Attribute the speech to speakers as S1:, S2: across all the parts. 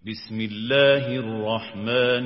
S1: بسم الله الرحمن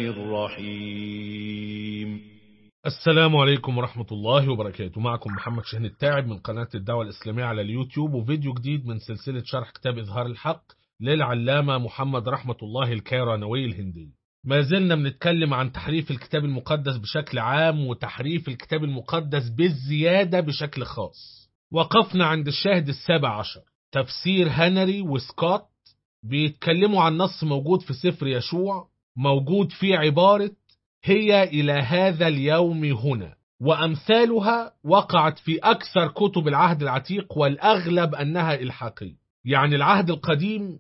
S1: الرحيم
S2: السلام عليكم ورحمة الله وبركاته معكم محمد شهن التاعب من قناة الدعوة الإسلامية على اليوتيوب وفيديو جديد من سلسلة شرح كتاب إظهار الحق للعلامة محمد رحمة الله الكيرانوي الهندي ما زلنا بنتكلم عن تحريف الكتاب المقدس بشكل عام وتحريف الكتاب المقدس بالزيادة بشكل خاص وقفنا عند الشاهد السابع عشر تفسير هنري وسكوت بيتكلموا عن نص موجود في سفر يشوع موجود فيه عبارة هي إلى هذا اليوم هنا وأمثالها وقعت في أكثر كتب العهد العتيق والأغلب أنها إلحاقية يعني العهد القديم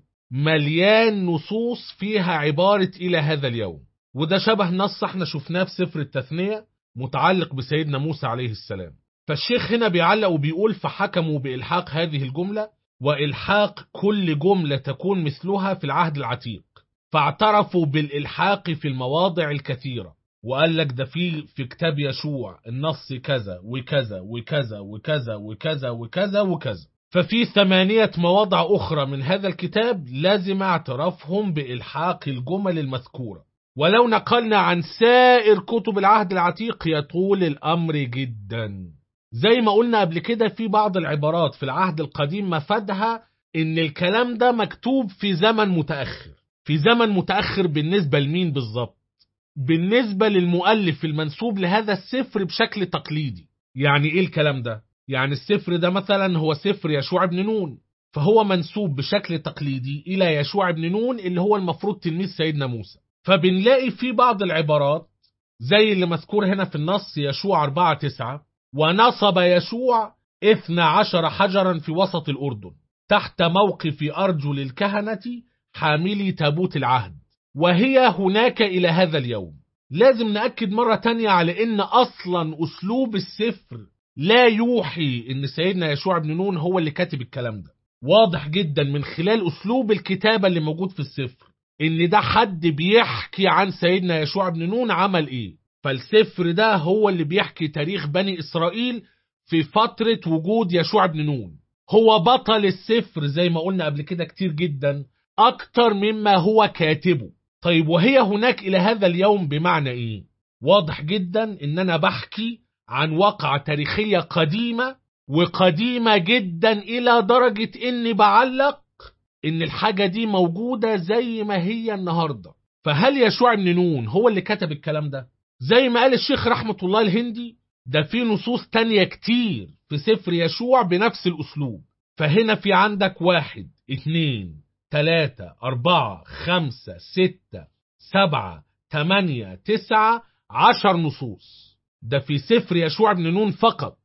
S2: مليان نصوص فيها عبارة إلى هذا اليوم وده شبه نص احنا شفناه في سفر التثنية متعلق بسيدنا موسى عليه السلام فالشيخ هنا بيعلق وبيقول فحكموا بإلحاق هذه الجملة وإلحاق كل جملة تكون مثلها في العهد العتيق فاعترفوا بالإلحاق في المواضع الكثيرة وقال لك ده في في كتاب يشوع النص كذا وكذا وكذا وكذا وكذا وكذا وكذا ففي ثمانية مواضع أخرى من هذا الكتاب لازم اعترافهم بإلحاق الجمل المذكورة ولو نقلنا عن سائر كتب العهد العتيق يطول الأمر جدا زي ما قلنا قبل كده في بعض العبارات في العهد القديم مفادها ان الكلام ده مكتوب في زمن متأخر في زمن متأخر بالنسبة لمين بالظبط بالنسبة للمؤلف المنسوب لهذا السفر بشكل تقليدي يعني ايه الكلام ده يعني السفر ده مثلا هو سفر يشوع بن نون فهو منسوب بشكل تقليدي إلى يشوع بن نون اللي هو المفروض تلميذ سيدنا موسى فبنلاقي في بعض العبارات زي اللي مذكور هنا في النص يشوع 4 9 ونصب يشوع اثنى عشر حجرا في وسط الأردن تحت موقف أرجل الكهنة حاملي تابوت العهد وهي هناك إلى هذا اليوم لازم نأكد مرة تانية على إن أصلا أسلوب السفر لا يوحي إن سيدنا يشوع بن نون هو اللي كاتب الكلام ده واضح جدا من خلال أسلوب الكتابة اللي موجود في السفر إن ده حد بيحكي عن سيدنا يشوع بن نون عمل إيه فالسفر ده هو اللي بيحكي تاريخ بني إسرائيل في فترة وجود يشوع بن نون هو بطل السفر زي ما قلنا قبل كده كتير جدا أكتر مما هو كاتبه طيب وهي هناك إلى هذا اليوم بمعنى إيه واضح جدا إن أنا بحكي عن واقعة تاريخية قديمة وقديمة جدا إلى درجة إني بعلق إن الحاجة دي موجودة زي ما هي النهاردة فهل يشوع بن نون هو اللي كتب الكلام ده زي ما قال الشيخ رحمة الله الهندي ده في نصوص تانية كتير في سفر يشوع بنفس الأسلوب فهنا في عندك واحد اتنين تلاتة أربعة خمسة ستة سبعة تمانية تسعة عشر نصوص ده في سفر يشوع بن نون فقط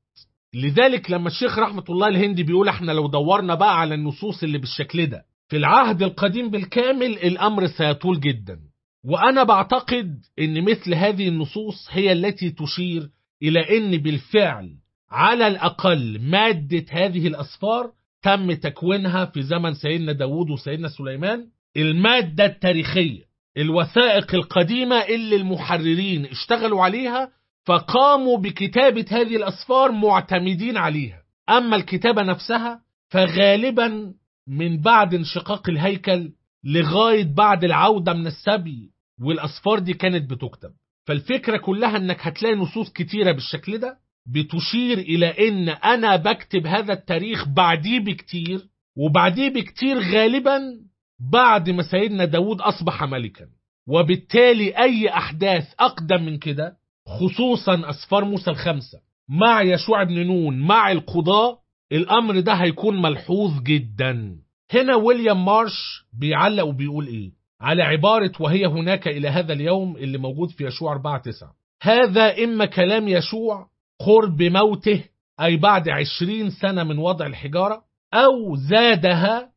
S2: لذلك لما الشيخ رحمة الله الهندي بيقول احنا لو دورنا بقى على النصوص اللي بالشكل ده في العهد القديم بالكامل الأمر سيطول جدا وأنا بعتقد أن مثل هذه النصوص هي التي تشير إلى أن بالفعل على الأقل مادة هذه الأسفار تم تكوينها في زمن سيدنا داود وسيدنا سليمان المادة التاريخية الوثائق القديمة اللي المحررين اشتغلوا عليها فقاموا بكتابة هذه الأسفار معتمدين عليها أما الكتابة نفسها فغالبا من بعد انشقاق الهيكل لغاية بعد العودة من السبي والأسفار دي كانت بتكتب فالفكرة كلها انك هتلاقي نصوص كتيرة بالشكل ده بتشير الى ان انا بكتب هذا التاريخ بعديه بكتير وبعديه بكتير غالبا بعد ما سيدنا داود اصبح ملكا وبالتالي اي احداث اقدم من كده خصوصا اسفار موسى الخمسة مع يشوع بن نون مع القضاء الامر ده هيكون ملحوظ جدا هنا ويليام مارش بيعلق وبيقول ايه على عبارة وهي هناك إلى هذا اليوم اللي موجود في يشوع 4 9 هذا إما كلام يشوع قرب موته أي بعد عشرين سنة من وضع الحجارة أو زادها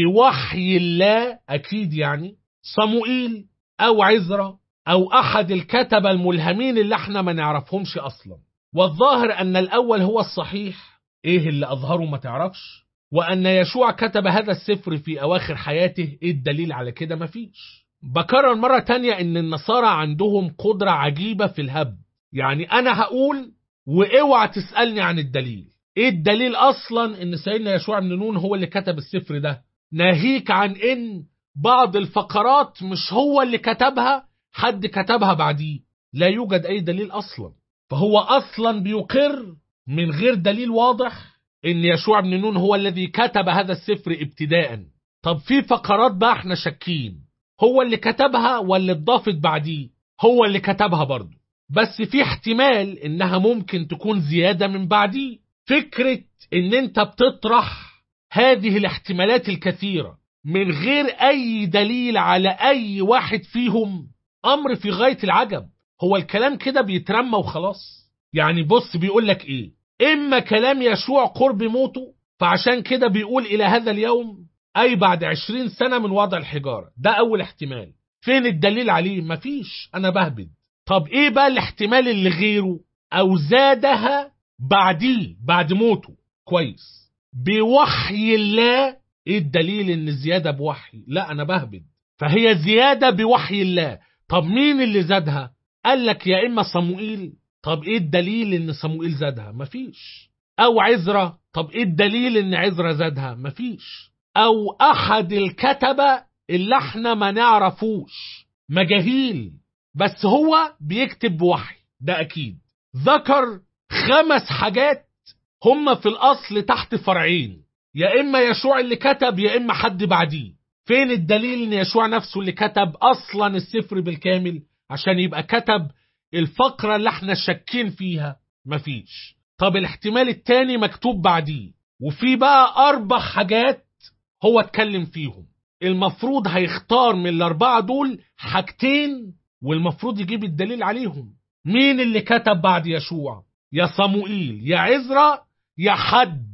S2: بوحي الله أكيد يعني صموئيل أو عزرا أو أحد الكتبة الملهمين اللي احنا ما نعرفهمش أصلا والظاهر أن الأول هو الصحيح إيه اللي أظهره ما تعرفش وأن يشوع كتب هذا السفر في أواخر حياته إيه الدليل على كده مفيش بكرر مرة تانية إن النصارى عندهم قدرة عجيبة في الهب يعني أنا هقول واوعى تسألني عن الدليل ايه الدليل اصلا ان سيدنا يشوع بن نون هو اللي كتب السفر ده ناهيك عن ان بعض الفقرات مش هو اللي كتبها حد كتبها بعديه لا يوجد أي دليل أصلا فهو أصلا بيقر من غير دليل واضح إن يشوع بن نون هو الذي كتب هذا السفر ابتداء طب في فقرات بقى احنا شاكين هو اللي كتبها ولا اتضافت بعديه هو اللي كتبها برضه بس في احتمال انها ممكن تكون زيادة من بعديه فكرة ان انت بتطرح هذه الاحتمالات الكثيرة من غير اي دليل على اي واحد فيهم امر في غاية العجب هو الكلام كده بيترمى وخلاص يعني بص بيقول لك ايه اما كلام يشوع قرب موته فعشان كده بيقول الى هذا اليوم اي بعد عشرين سنة من وضع الحجارة ده اول احتمال فين الدليل عليه مفيش انا بهبد طب ايه بقى الاحتمال اللي غيره او زادها بعديه بعد موته كويس بوحي الله ايه الدليل ان الزيادة بوحي لا انا بهبد فهي زيادة بوحي الله طب مين اللي زادها قال لك يا اما صموئيل طب ايه الدليل ان صموئيل زادها مفيش او عزرا طب ايه الدليل ان عزرا زادها مفيش او احد الكتبة اللي احنا ما نعرفوش مجاهيل بس هو بيكتب بوحي ده اكيد ذكر خمس حاجات هم في الاصل تحت فرعين يا اما يشوع اللي كتب يا اما حد بعديه فين الدليل ان يشوع نفسه اللي كتب اصلا السفر بالكامل عشان يبقى كتب الفقرة اللي احنا شاكين فيها مفيش طب الاحتمال التاني مكتوب بعديه وفي بقى اربع حاجات هو اتكلم فيهم المفروض هيختار من الاربعة دول حاجتين والمفروض يجيب الدليل عليهم مين اللي كتب بعد يشوع يا صموئيل يا عزرا يا حد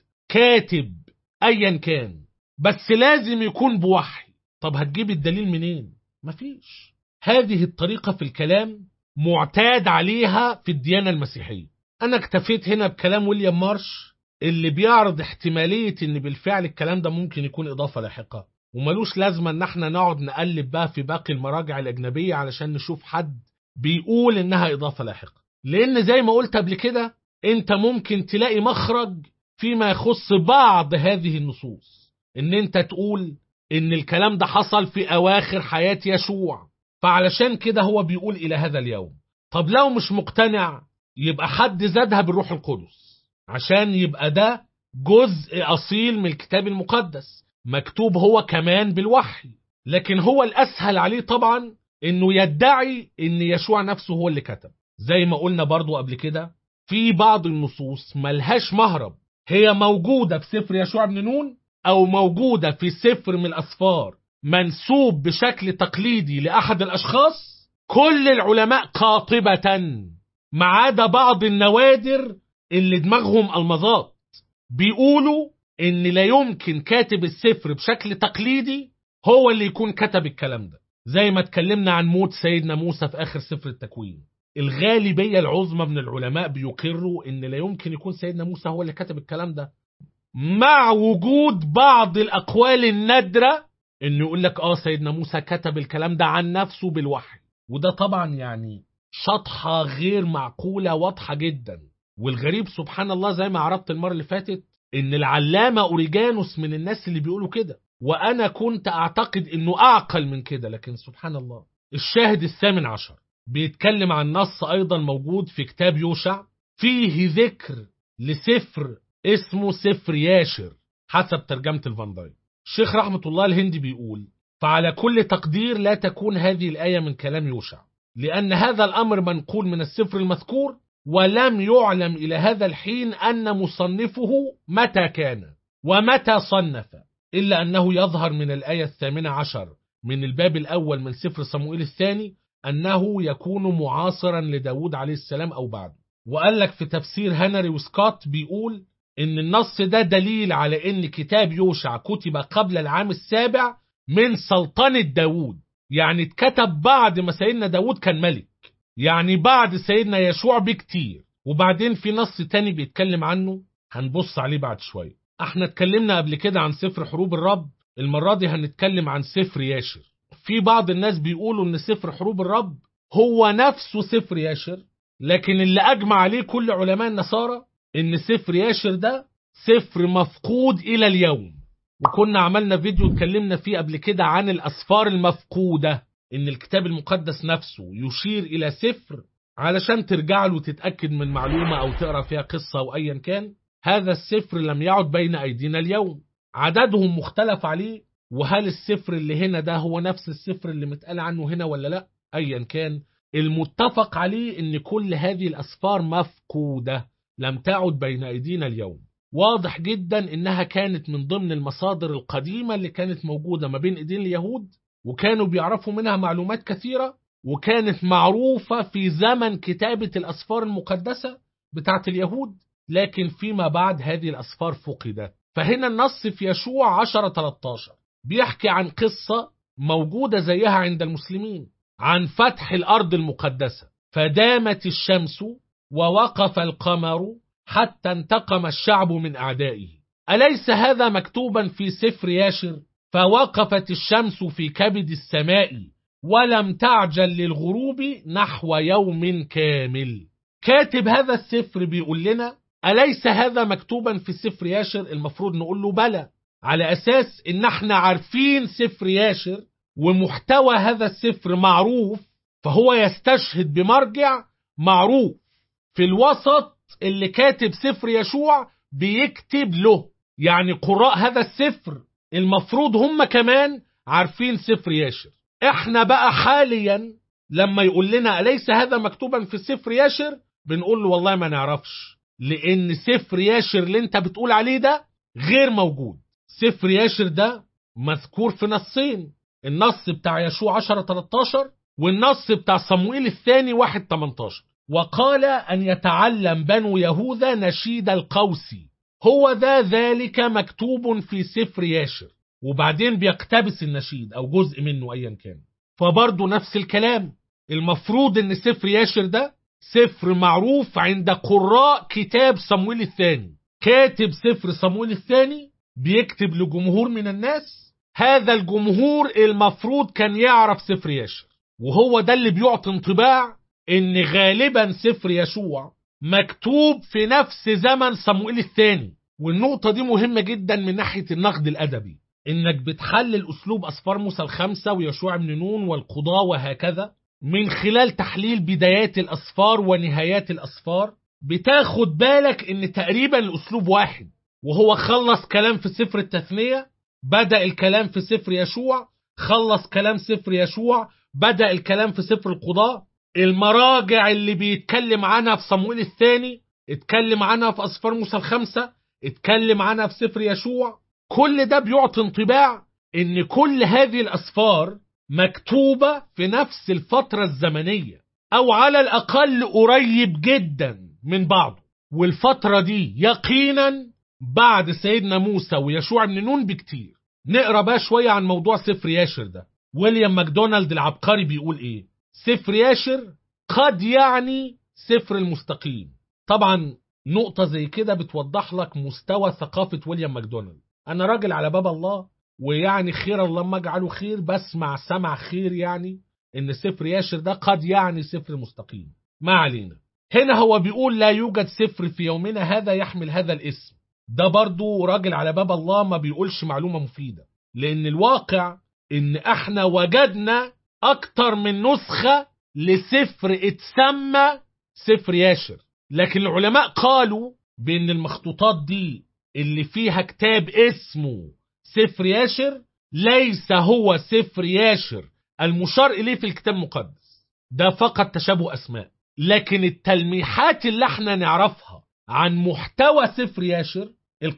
S2: كاتب ايا كان بس لازم يكون بوحي طب هتجيب الدليل منين مفيش هذه الطريقة في الكلام معتاد عليها في الديانة المسيحية أنا اكتفيت هنا بكلام ويليام مارش اللي بيعرض احتمالية إن بالفعل الكلام ده ممكن يكون إضافة لاحقة وملوش لازمة إن احنا نقعد نقلب بقى في باقي المراجع الأجنبية علشان نشوف حد بيقول إنها إضافة لاحقة لأن زي ما قلت قبل كده أنت ممكن تلاقي مخرج فيما يخص بعض هذه النصوص إن أنت تقول إن الكلام ده حصل في أواخر حياة يشوع فعلشان كده هو بيقول إلى هذا اليوم طب لو مش مقتنع يبقى حد زادها بالروح القدس عشان يبقى ده جزء أصيل من الكتاب المقدس مكتوب هو كمان بالوحي لكن هو الأسهل عليه طبعا إنه يدعي إن يشوع نفسه هو اللي كتب زي ما قلنا برضو قبل كده في بعض النصوص ملهاش مهرب هي موجودة في سفر يشوع بن نون أو موجودة في سفر من الأسفار منسوب بشكل تقليدي لأحد الأشخاص كل العلماء قاطبة ما عدا بعض النوادر اللي دماغهم المظات بيقولوا ان لا يمكن كاتب السفر بشكل تقليدي هو اللي يكون كتب الكلام ده زي ما اتكلمنا عن موت سيدنا موسى في اخر سفر التكوين الغالبية العظمى من العلماء بيقروا ان لا يمكن يكون سيدنا موسى هو اللي كتب الكلام ده مع وجود بعض الاقوال النادرة انه يقول لك اه سيدنا موسى كتب الكلام ده عن نفسه بالوحي وده طبعا يعني شطحة غير معقولة واضحة جدا والغريب سبحان الله زي ما عرضت المرة اللي فاتت ان العلامة اوريجانوس من الناس اللي بيقولوا كده وانا كنت اعتقد انه اعقل من كده لكن سبحان الله الشاهد الثامن عشر بيتكلم عن نص ايضا موجود في كتاب يوشع فيه ذكر لسفر اسمه سفر ياشر حسب ترجمة الفان دايك الشيخ رحمة الله الهندي بيقول فعلى كل تقدير لا تكون هذه الآية من كلام يوشع لأن هذا الأمر منقول من السفر المذكور ولم يعلم إلى هذا الحين أن مصنفه متى كان ومتى صنف إلا أنه يظهر من الآية الثامنة عشر من الباب الأول من سفر صموئيل الثاني أنه يكون معاصرا لداود عليه السلام أو بعده وقال لك في تفسير هنري وسكوت بيقول إن النص ده دليل على إن كتاب يوشع كتب قبل العام السابع من سلطنة داود يعني اتكتب بعد ما سيدنا داود كان ملك يعني بعد سيدنا يشوع بكتير وبعدين في نص تاني بيتكلم عنه هنبص عليه بعد شوية احنا اتكلمنا قبل كده عن سفر حروب الرب المرة دي هنتكلم عن سفر ياشر في بعض الناس بيقولوا ان سفر حروب الرب هو نفسه سفر ياشر لكن اللي اجمع عليه كل علماء النصارى ان سفر ياشر ده سفر مفقود الى اليوم وكنا عملنا فيديو اتكلمنا فيه قبل كده عن الأسفار المفقودة إن الكتاب المقدس نفسه يشير إلى سفر علشان ترجع له وتتأكد من معلومة أو تقرأ فيها قصة أو أيا كان هذا السفر لم يعد بين أيدينا اليوم عددهم مختلف عليه وهل السفر اللي هنا ده هو نفس السفر اللي متقال عنه هنا ولا لا أيا كان المتفق عليه ان كل هذه الأسفار مفقودة لم تعد بين أيدينا اليوم واضح جدا انها كانت من ضمن المصادر القديمة اللي كانت موجودة ما بين ايدين اليهود وكانوا بيعرفوا منها معلومات كثيرة وكانت معروفة في زمن كتابة الأسفار المقدسة بتاعت اليهود لكن فيما بعد هذه الأسفار فقدت فهنا النص في يشوع 10 13 بيحكي عن قصة موجودة زيها عند المسلمين عن فتح الأرض المقدسة فدامت الشمس ووقف القمر حتى انتقم الشعب من أعدائه أليس هذا مكتوبا في سفر ياشر فوقفت الشمس في كبد السماء ولم تعجل للغروب نحو يوم كامل كاتب هذا السفر بيقول لنا أليس هذا مكتوبا في سفر ياشر المفروض نقول له بلى على أساس إن احنا عارفين سفر ياشر ومحتوى هذا السفر معروف فهو يستشهد بمرجع معروف في الوسط اللي كاتب سفر يشوع بيكتب له يعني قراء هذا السفر المفروض هم كمان عارفين سفر ياشر احنا بقى حاليا لما يقول لنا أليس هذا مكتوبا في سفر ياشر بنقول له والله ما نعرفش لأن سفر ياشر اللي انت بتقول عليه ده غير موجود سفر ياشر ده مذكور في نصين النص بتاع يشوع 10 13 والنص بتاع صموئيل الثاني 1 18 وقال أن يتعلم بنو يهوذا نشيد القوسي هو ذا ذلك مكتوب في سفر ياشر وبعدين بيقتبس النشيد أو جزء منه أيا كان فبرضه نفس الكلام المفروض ان سفر ياشر ده سفر معروف عند قراء كتاب صمويل الثاني كاتب سفر صمويل الثاني بيكتب لجمهور من الناس هذا الجمهور المفروض كان يعرف سفر ياشر وهو ده اللي بيعطي انطباع ان غالبا سفر يشوع مكتوب في نفس زمن صموئيل الثاني والنقطة دي مهمة جدا من ناحية النقد الأدبي إنك بتحلل أسلوب أسفار موسى الخمسة ويشوع بن نون والقضاة وهكذا من خلال تحليل بدايات الأسفار ونهايات الأسفار بتاخد بالك إن تقريبا الأسلوب واحد وهو خلص كلام في سفر التثنية بدأ الكلام في سفر يشوع خلص كلام سفر يشوع بدأ الكلام في سفر القضاء المراجع اللي بيتكلم عنها في صموئيل الثاني اتكلم عنها في أسفار موسى الخمسة اتكلم عنها في سفر يشوع كل ده بيعطي انطباع ان كل هذه الأسفار مكتوبة في نفس الفترة الزمنية أو على الأقل قريب جدا من بعضه والفترة دي يقينا بعد سيدنا موسى ويشوع بن نون بكتير نقرا بقى شوية عن موضوع سفر ياشر ده ويليام ماكدونالد العبقري بيقول ايه سفر ياشر قد يعني سفر المستقيم طبعا نقطة زي كده بتوضح لك مستوى ثقافة ويليام ماكدونالد أنا راجل على باب الله ويعني خير الله ما اجعله خير بسمع سمع خير يعني إن سفر ياشر ده قد يعني سفر مستقيم ما علينا هنا هو بيقول لا يوجد سفر في يومنا هذا يحمل هذا الاسم ده برضو راجل على باب الله ما بيقولش معلومة مفيدة لأن الواقع إن احنا وجدنا أكتر من نسخة لسفر اتسمى سفر ياشر لكن العلماء قالوا بأن المخطوطات دي اللي فيها كتاب اسمه سفر ياشر ليس هو سفر ياشر المشار إليه في الكتاب المقدس ده فقط تشابه أسماء لكن التلميحات اللي احنا نعرفها عن محتوى سفر ياشر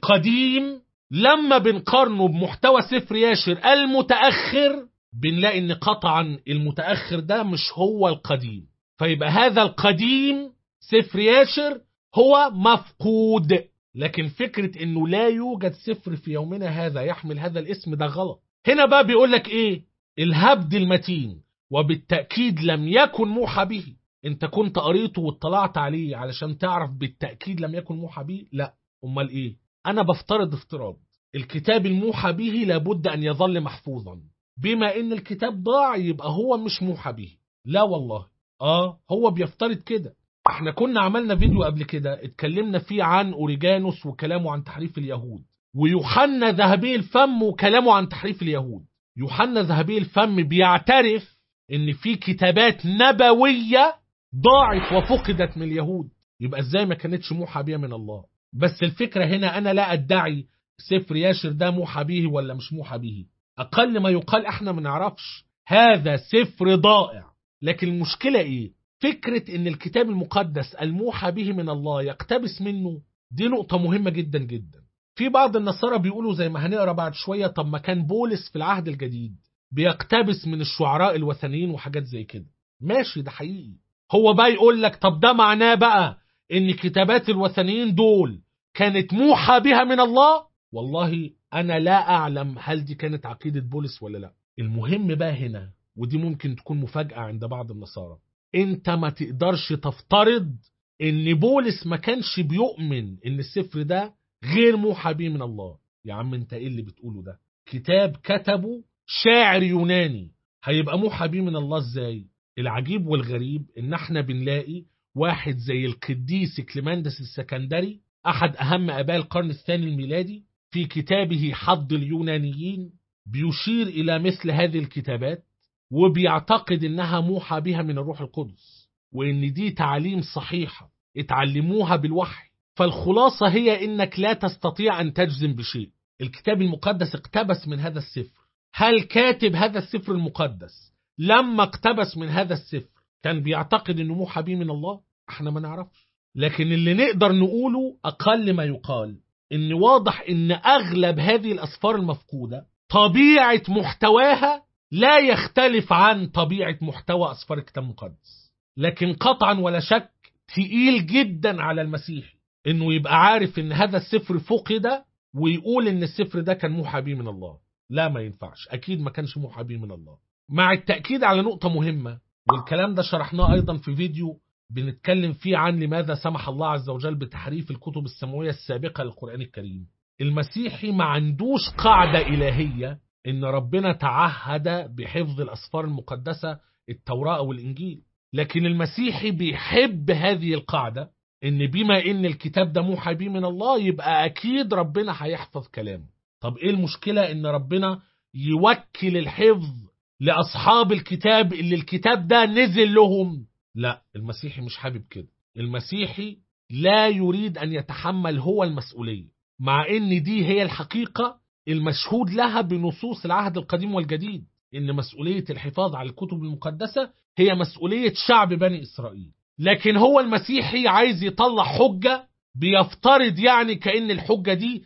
S2: القديم لما بنقارنه بمحتوى سفر ياشر المتأخر بنلاقي ان قطعا المتأخر ده مش هو القديم فيبقى هذا القديم سفر ياشر هو مفقود لكن فكرة انه لا يوجد سفر في يومنا هذا يحمل هذا الاسم ده غلط هنا بقى بيقول لك ايه الهبد المتين وبالتأكيد لم يكن موحى به انت كنت قريته واطلعت عليه علشان تعرف بالتأكيد لم يكن موحى به لا امال ايه انا بفترض افتراض الكتاب الموحى به لابد ان يظل محفوظا بما ان الكتاب ضاع يبقى هو مش موحى به لا والله اه هو بيفترض كده احنا كنا عملنا فيديو قبل كده اتكلمنا فيه عن اوريجانوس وكلامه عن تحريف اليهود ويوحنا ذهبي الفم وكلامه عن تحريف اليهود يوحنا ذهبي الفم بيعترف ان في كتابات نبوية ضاعت وفقدت من اليهود يبقى ازاي ما كانتش موحى بها من الله بس الفكرة هنا انا لا ادعي سفر ياشر ده موحى به ولا مش موحى به اقل ما يقال احنا ما نعرفش هذا سفر ضائع لكن المشكلة ايه فكرة ان الكتاب المقدس الموحى به من الله يقتبس منه دي نقطة مهمة جدا جدا في بعض النصارى بيقولوا زي ما هنقرا بعد شوية طب ما كان بولس في العهد الجديد بيقتبس من الشعراء الوثنيين وحاجات زي كده ماشي ده حقيقي هو بقى يقول لك طب ده معناه بقى ان كتابات الوثنيين دول كانت موحى بها من الله والله انا لا اعلم هل دي كانت عقيدة بولس ولا لا المهم بقى هنا ودي ممكن تكون مفاجأة عند بعض النصارى انت ما تقدرش تفترض ان بولس ما كانش بيؤمن ان السفر ده غير موحى به من الله يا عم انت ايه اللي بتقوله ده كتاب كتبه شاعر يوناني هيبقى موحى به من الله ازاي العجيب والغريب ان احنا بنلاقي واحد زي القديس كليماندس السكندري احد اهم اباء القرن الثاني الميلادي في كتابه حض اليونانيين بيشير الى مثل هذه الكتابات وبيعتقد انها موحى بها من الروح القدس وان دي تعليم صحيحة اتعلموها بالوحي فالخلاصة هي انك لا تستطيع ان تجزم بشيء الكتاب المقدس اقتبس من هذا السفر هل كاتب هذا السفر المقدس لما اقتبس من هذا السفر كان بيعتقد انه موحى به من الله احنا ما نعرفش لكن اللي نقدر نقوله اقل ما يقال ان واضح ان اغلب هذه الاسفار المفقودة طبيعة محتواها لا يختلف عن طبيعة محتوى أسفار الكتاب المقدس لكن قطعا ولا شك تقيل جدا على المسيحي انه يبقى عارف ان هذا السفر فقد ويقول ان السفر ده كان موحى به من الله لا ما ينفعش اكيد ما كانش موحى به من الله مع التأكيد على نقطة مهمة والكلام ده شرحناه ايضا في فيديو بنتكلم فيه عن لماذا سمح الله عز وجل بتحريف الكتب السماوية السابقة للقرآن الكريم المسيحي ما عندوش قاعدة إلهية إن ربنا تعهد بحفظ الأسفار المقدسة التوراة والإنجيل لكن المسيحي بيحب هذه القاعدة إن بما إن الكتاب ده موحى به من الله يبقى أكيد ربنا هيحفظ كلامه طب إيه المشكلة إن ربنا يوكل الحفظ لأصحاب الكتاب اللي الكتاب ده نزل لهم لا المسيحي مش حابب كده المسيحي لا يريد أن يتحمل هو المسؤولية مع إن دي هي الحقيقة المشهود لها بنصوص العهد القديم والجديد إن مسؤولية الحفاظ على الكتب المقدسة هي مسؤولية شعب بني إسرائيل لكن هو المسيحي عايز يطلع حجة بيفترض يعني كأن الحجة دي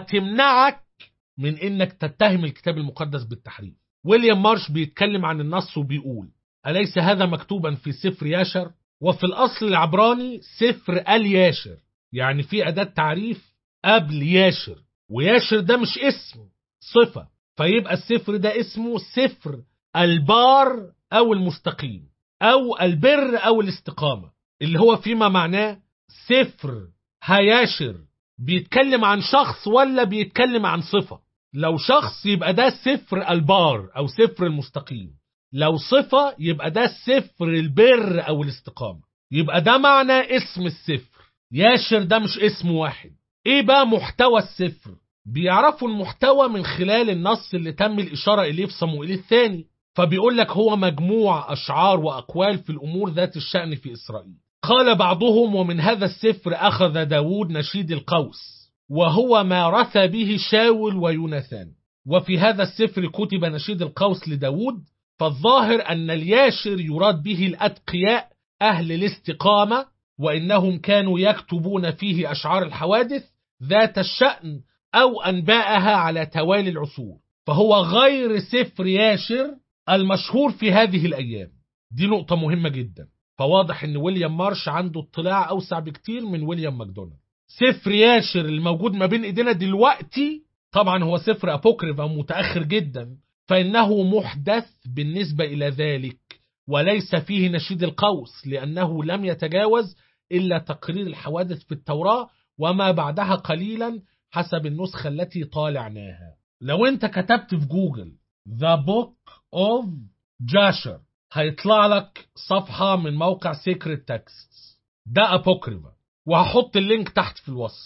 S2: هتمنعك من إنك تتهم الكتاب المقدس بالتحريف ويليام مارش بيتكلم عن النص وبيقول أليس هذا مكتوبا في سفر ياشر وفي الأصل العبراني سفر الياشر يعني في أداة تعريف قبل ياشر وياشر ده مش اسم صفة فيبقى السفر ده اسمه سفر البار أو المستقيم أو البر أو الاستقامة اللي هو فيما معناه سفر هياشر بيتكلم عن شخص ولا بيتكلم عن صفة لو شخص يبقى ده سفر البار أو سفر المستقيم لو صفة يبقى ده سفر البر أو الاستقامة يبقى ده معنى اسم السفر ياشر ده مش اسم واحد ايه بقى محتوى السفر بيعرفوا المحتوى من خلال النص اللي تم الإشارة إليه في صموئيل الثاني فبيقول لك هو مجموع أشعار وأقوال في الأمور ذات الشأن في إسرائيل قال بعضهم ومن هذا السفر أخذ داود نشيد القوس وهو ما رثى به شاول ويوناثان وفي هذا السفر كتب نشيد القوس لداود فالظاهر أن الياشر يراد به الأتقياء أهل الاستقامة وإنهم كانوا يكتبون فيه أشعار الحوادث ذات الشأن أو أنباءها على توالي العصور فهو غير سفر ياشر المشهور في هذه الأيام دي نقطة مهمة جدا فواضح أن ويليام مارش عنده اطلاع أوسع بكتير من ويليام ماكدونالد سفر ياشر الموجود ما بين إيدينا دلوقتي طبعا هو سفر أبوكريفا متأخر جدا فإنه محدث بالنسبة إلى ذلك وليس فيه نشيد القوس لأنه لم يتجاوز إلا تقرير الحوادث في التوراة وما بعدها قليلا حسب النسخة التي طالعناها لو انت كتبت في جوجل The Book of Jasher هيطلع لك صفحة من موقع Secret Texts ده أبوكريفا وهحط اللينك تحت في الوصف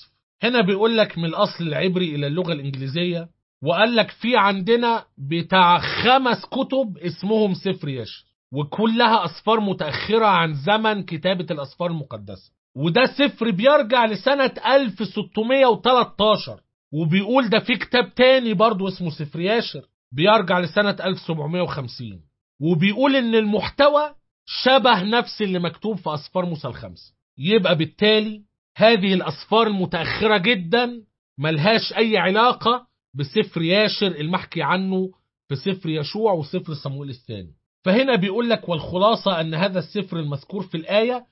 S2: هنا بيقول لك من الأصل العبري إلى اللغة الإنجليزية وقال لك في عندنا بتاع خمس كتب اسمهم سفر يشر وكلها أسفار متأخرة عن زمن كتابة الأسفار المقدسة وده سفر بيرجع لسنة 1613 وبيقول ده في كتاب تاني برضه اسمه سفر ياشر بيرجع لسنة 1750 وبيقول إن المحتوى شبه نفس اللي مكتوب في أسفار موسى الخمسة يبقى بالتالي هذه الأسفار المتأخرة جدا ملهاش أي علاقة بسفر ياشر المحكي عنه في سفر يشوع وسفر صموئيل الثاني فهنا بيقول لك والخلاصة أن هذا السفر المذكور في الآية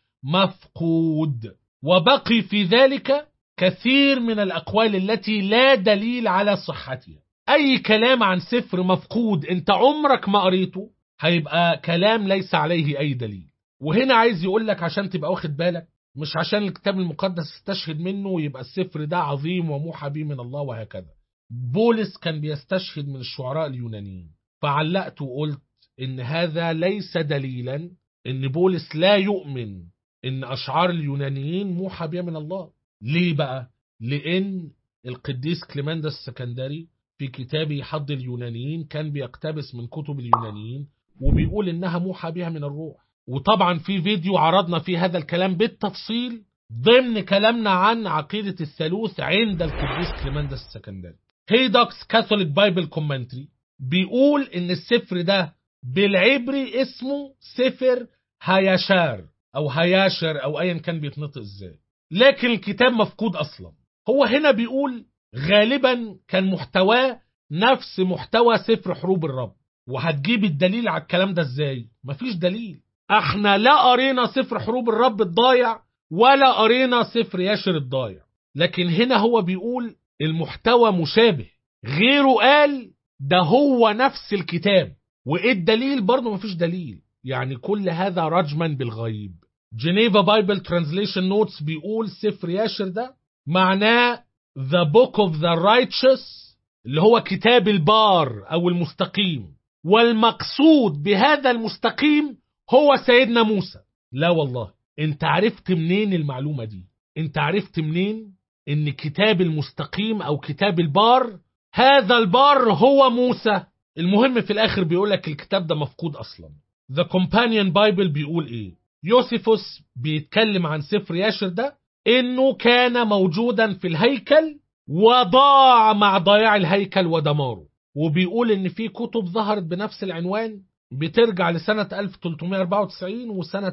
S2: مفقود وبقي في ذلك كثير من الأقوال التي لا دليل على صحتها أي كلام عن سفر مفقود أنت عمرك ما قريته هيبقى كلام ليس عليه أي دليل وهنا عايز يقول لك عشان تبقى واخد بالك مش عشان الكتاب المقدس استشهد منه يبقى السفر ده عظيم وموحى به من الله وهكذا بولس كان بيستشهد من الشعراء اليونانيين فعلقت وقلت ان هذا ليس دليلا ان بولس لا يؤمن ان اشعار اليونانيين موحى بها من الله ليه بقى لان القديس كليماندس السكندري في كتابه حظ اليونانيين كان بيقتبس من كتب اليونانيين وبيقول انها موحى بها من الروح وطبعا في فيديو عرضنا فيه هذا الكلام بالتفصيل ضمن كلامنا عن عقيدة الثالوث عند القديس كليماندس السكندري هيدوكس كاثوليك بايبل كومنتري بيقول ان السفر ده بالعبري اسمه سفر هياشار او هياشر او ايا كان بيتنطق ازاي لكن الكتاب مفقود اصلا هو هنا بيقول غالبا كان محتواه نفس محتوى سفر حروب الرب وهتجيب الدليل على الكلام ده ازاي مفيش دليل احنا لا قرينا سفر حروب الرب الضايع ولا قرينا سفر ياشر الضايع لكن هنا هو بيقول المحتوى مشابه غيره قال ده هو نفس الكتاب وايه الدليل برضه مفيش دليل يعني كل هذا رجما بالغيب جنيفا بايبل ترانزليشن نوتس بيقول سفر ياشر ده معناه the book of the righteous اللي هو كتاب البار او المستقيم والمقصود بهذا المستقيم هو سيدنا موسى لا والله انت عرفت منين المعلومة دي انت عرفت منين ان كتاب المستقيم او كتاب البار هذا البار هو موسى المهم في الاخر بيقولك الكتاب ده مفقود اصلا The Companion Bible بيقول ايه يوسيفوس بيتكلم عن سفر ياشر ده انه كان موجودا في الهيكل وضاع مع ضياع الهيكل ودماره وبيقول ان في كتب ظهرت بنفس العنوان بترجع لسنة 1394 وسنة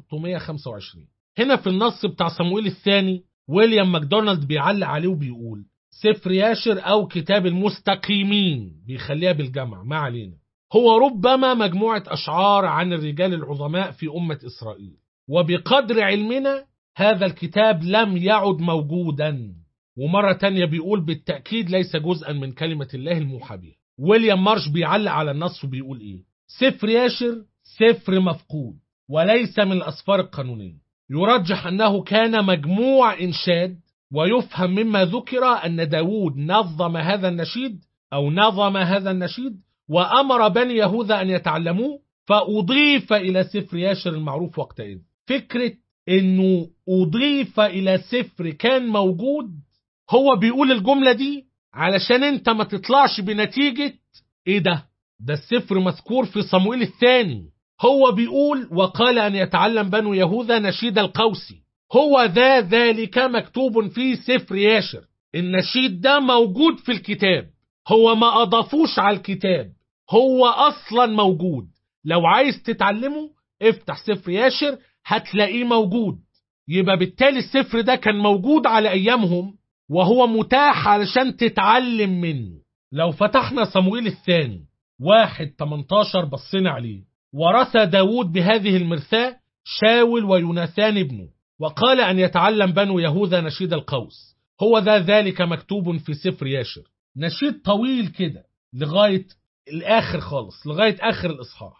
S2: 1625 هنا في النص بتاع صمويل الثاني ويليام ماكدونالد بيعلق عليه وبيقول سفر ياشر أو كتاب المستقيمين بيخليها بالجمع ما علينا هو ربما مجموعة أشعار عن الرجال العظماء في أمة إسرائيل وبقدر علمنا هذا الكتاب لم يعد موجودا ومرة تانية بيقول بالتأكيد ليس جزءا من كلمة الله الموحى به ويليام مارش بيعلق على النص وبيقول إيه سفر ياشر سفر مفقود وليس من الأسفار القانونية يرجح أنه كان مجموع إنشاد ويفهم مما ذكر أن داود نظم هذا النشيد أو نظم هذا النشيد وأمر بني يهوذا أن يتعلموه فأضيف إلى سفر ياشر المعروف وقتئذ فكرة أنه أضيف إلى سفر كان موجود هو بيقول الجملة دي علشان انت ما تطلعش بنتيجة ايه ده ده السفر مذكور في صموئيل الثاني هو بيقول وقال أن يتعلم بنو يهوذا نشيد القوسي هو ذا ذلك مكتوب في سفر ياشر النشيد ده موجود في الكتاب هو ما أضافوش على الكتاب هو أصلا موجود لو عايز تتعلمه افتح سفر ياشر هتلاقيه موجود يبقى بالتالي السفر ده كان موجود على أيامهم وهو متاح علشان تتعلم منه لو فتحنا صموئيل الثاني واحد 18 بصينا عليه ورث داود بهذه المرثاة شاول ويوناثان ابنه وقال أن يتعلم بنو يهوذا نشيد القوس هو ذا ذلك مكتوب في سفر ياشر نشيد طويل كده لغاية الآخر خالص لغاية آخر الإصحاح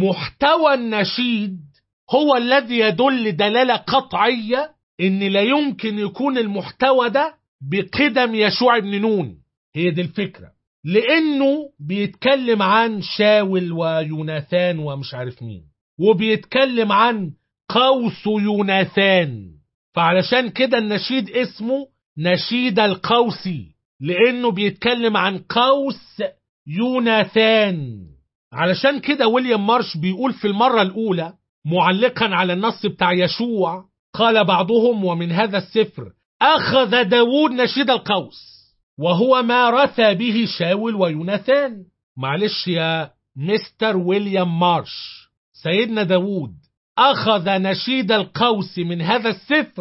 S2: محتوى النشيد هو الذي يدل دلالة قطعية إن لا يمكن يكون المحتوى ده بقدم يشوع بن نون هي دي الفكرة لأنه بيتكلم عن شاول ويوناثان ومش عارف مين وبيتكلم عن قوس يوناثان فعلشان كده النشيد اسمه نشيد القوسي لأنه بيتكلم عن قوس يوناثان علشان كده ويليام مارش بيقول في المرة الأولى معلقا على النص بتاع يشوع قال بعضهم ومن هذا السفر أخذ داود نشيد القوس وهو ما رثى به شاول ويوناثان معلش يا مستر ويليام مارش سيدنا داود أخذ نشيد القوس من هذا السفر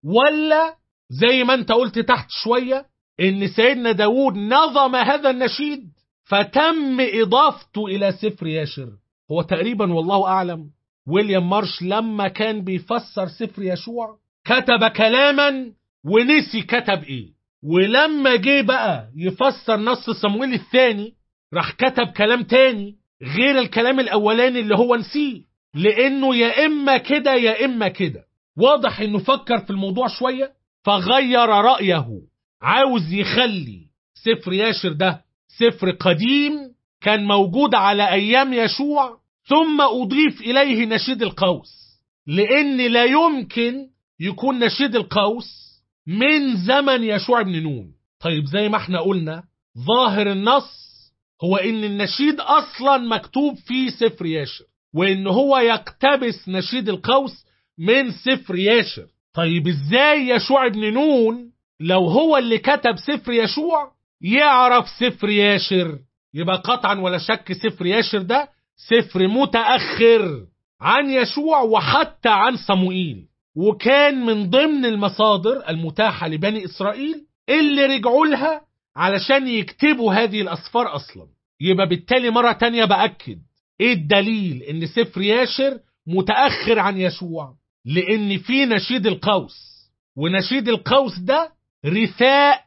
S2: ولا زي ما انت قلت تحت شوية ان سيدنا داود نظم هذا النشيد فتم إضافته إلى سفر ياشر هو تقريبا والله أعلم ويليام مارش لما كان بيفسر سفر يشوع كتب كلاما ونسي كتب ايه ولما جه بقى يفسر نص صمويل الثاني راح كتب كلام تاني غير الكلام الاولاني اللي هو نسيه لانه يا اما كده يا اما كده واضح انه فكر في الموضوع شويه فغير رايه عاوز يخلي سفر ياشر ده سفر قديم كان موجود على ايام يشوع ثم اضيف اليه نشيد القوس لان لا يمكن يكون نشيد القوس من زمن يشوع بن نون طيب زي ما احنا قلنا ظاهر النص هو ان النشيد اصلا مكتوب في سفر ياشر وان هو يقتبس نشيد القوس من سفر ياشر طيب ازاي يشوع بن نون لو هو اللي كتب سفر يشوع يعرف سفر ياشر يبقى قطعا ولا شك سفر ياشر ده سفر متأخر عن يشوع وحتى عن صموئيل وكان من ضمن المصادر المتاحة لبني إسرائيل اللي رجعوا لها علشان يكتبوا هذه الأسفار أصلا يبقى بالتالي مرة تانية بأكد إيه الدليل إن سفر ياشر متأخر عن يشوع لأن في نشيد القوس ونشيد القوس ده رثاء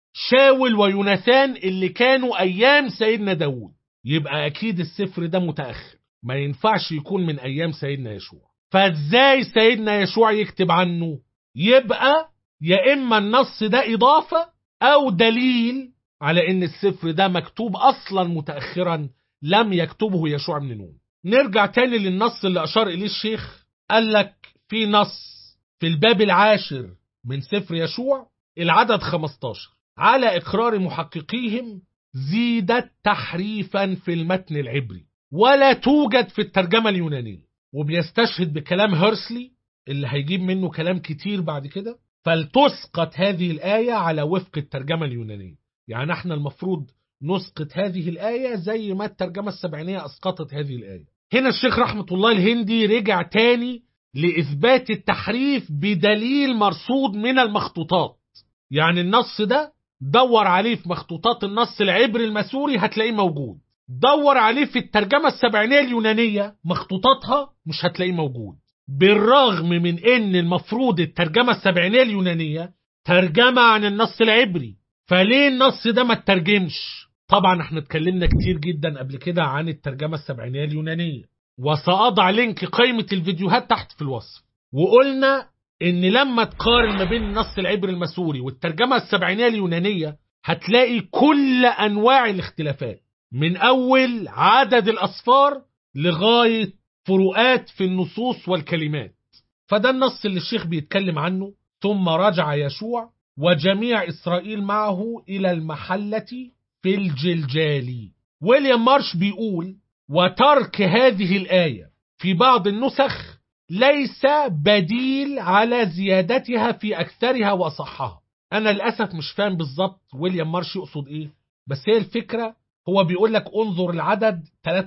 S2: شاول ويوناثان اللي كانوا أيام سيدنا داود يبقى أكيد السفر ده متأخر ما ينفعش يكون من أيام سيدنا يشوع فازاي سيدنا يشوع يكتب عنه يبقى يا اما النص ده اضافه او دليل على ان السفر ده مكتوب اصلا متاخرا لم يكتبه يشوع بن نون نرجع تاني للنص اللي اشار اليه الشيخ قال لك في نص في الباب العاشر من سفر يشوع العدد 15 على اقرار محققيهم زيدت تحريفا في المتن العبري ولا توجد في الترجمه اليونانيه وبيستشهد بكلام هيرسلي اللي هيجيب منه كلام كتير بعد كده فلتسقط هذه الآية على وفق الترجمة اليونانية يعني احنا المفروض نسقط هذه الآية زي ما الترجمة السبعينية أسقطت هذه الآية هنا الشيخ رحمة الله الهندي رجع تاني لإثبات التحريف بدليل مرصود من المخطوطات يعني النص ده دور عليه في مخطوطات النص العبري المسوري هتلاقيه موجود دور عليه في الترجمة السبعينية اليونانية مخطوطاتها مش هتلاقيه موجود بالرغم من ان المفروض الترجمة السبعينية اليونانية ترجمة عن النص العبري فليه النص ده ما ترجمش طبعا احنا اتكلمنا كتير جدا قبل كده عن الترجمة السبعينية اليونانية وسأضع لينك قائمة الفيديوهات تحت في الوصف وقلنا ان لما تقارن ما بين النص العبري المسوري والترجمة السبعينية اليونانية هتلاقي كل انواع الاختلافات من أول عدد الأصفار لغاية فروقات في النصوص والكلمات فده النص اللي الشيخ بيتكلم عنه ثم رجع يشوع وجميع إسرائيل معه إلى المحلة في الجلجال ويليام مارش بيقول وترك هذه الآية في بعض النسخ ليس بديل على زيادتها في أكثرها وأصحها أنا للأسف مش فاهم بالظبط ويليام مارش يقصد إيه بس هي الفكرة هو بيقول لك انظر العدد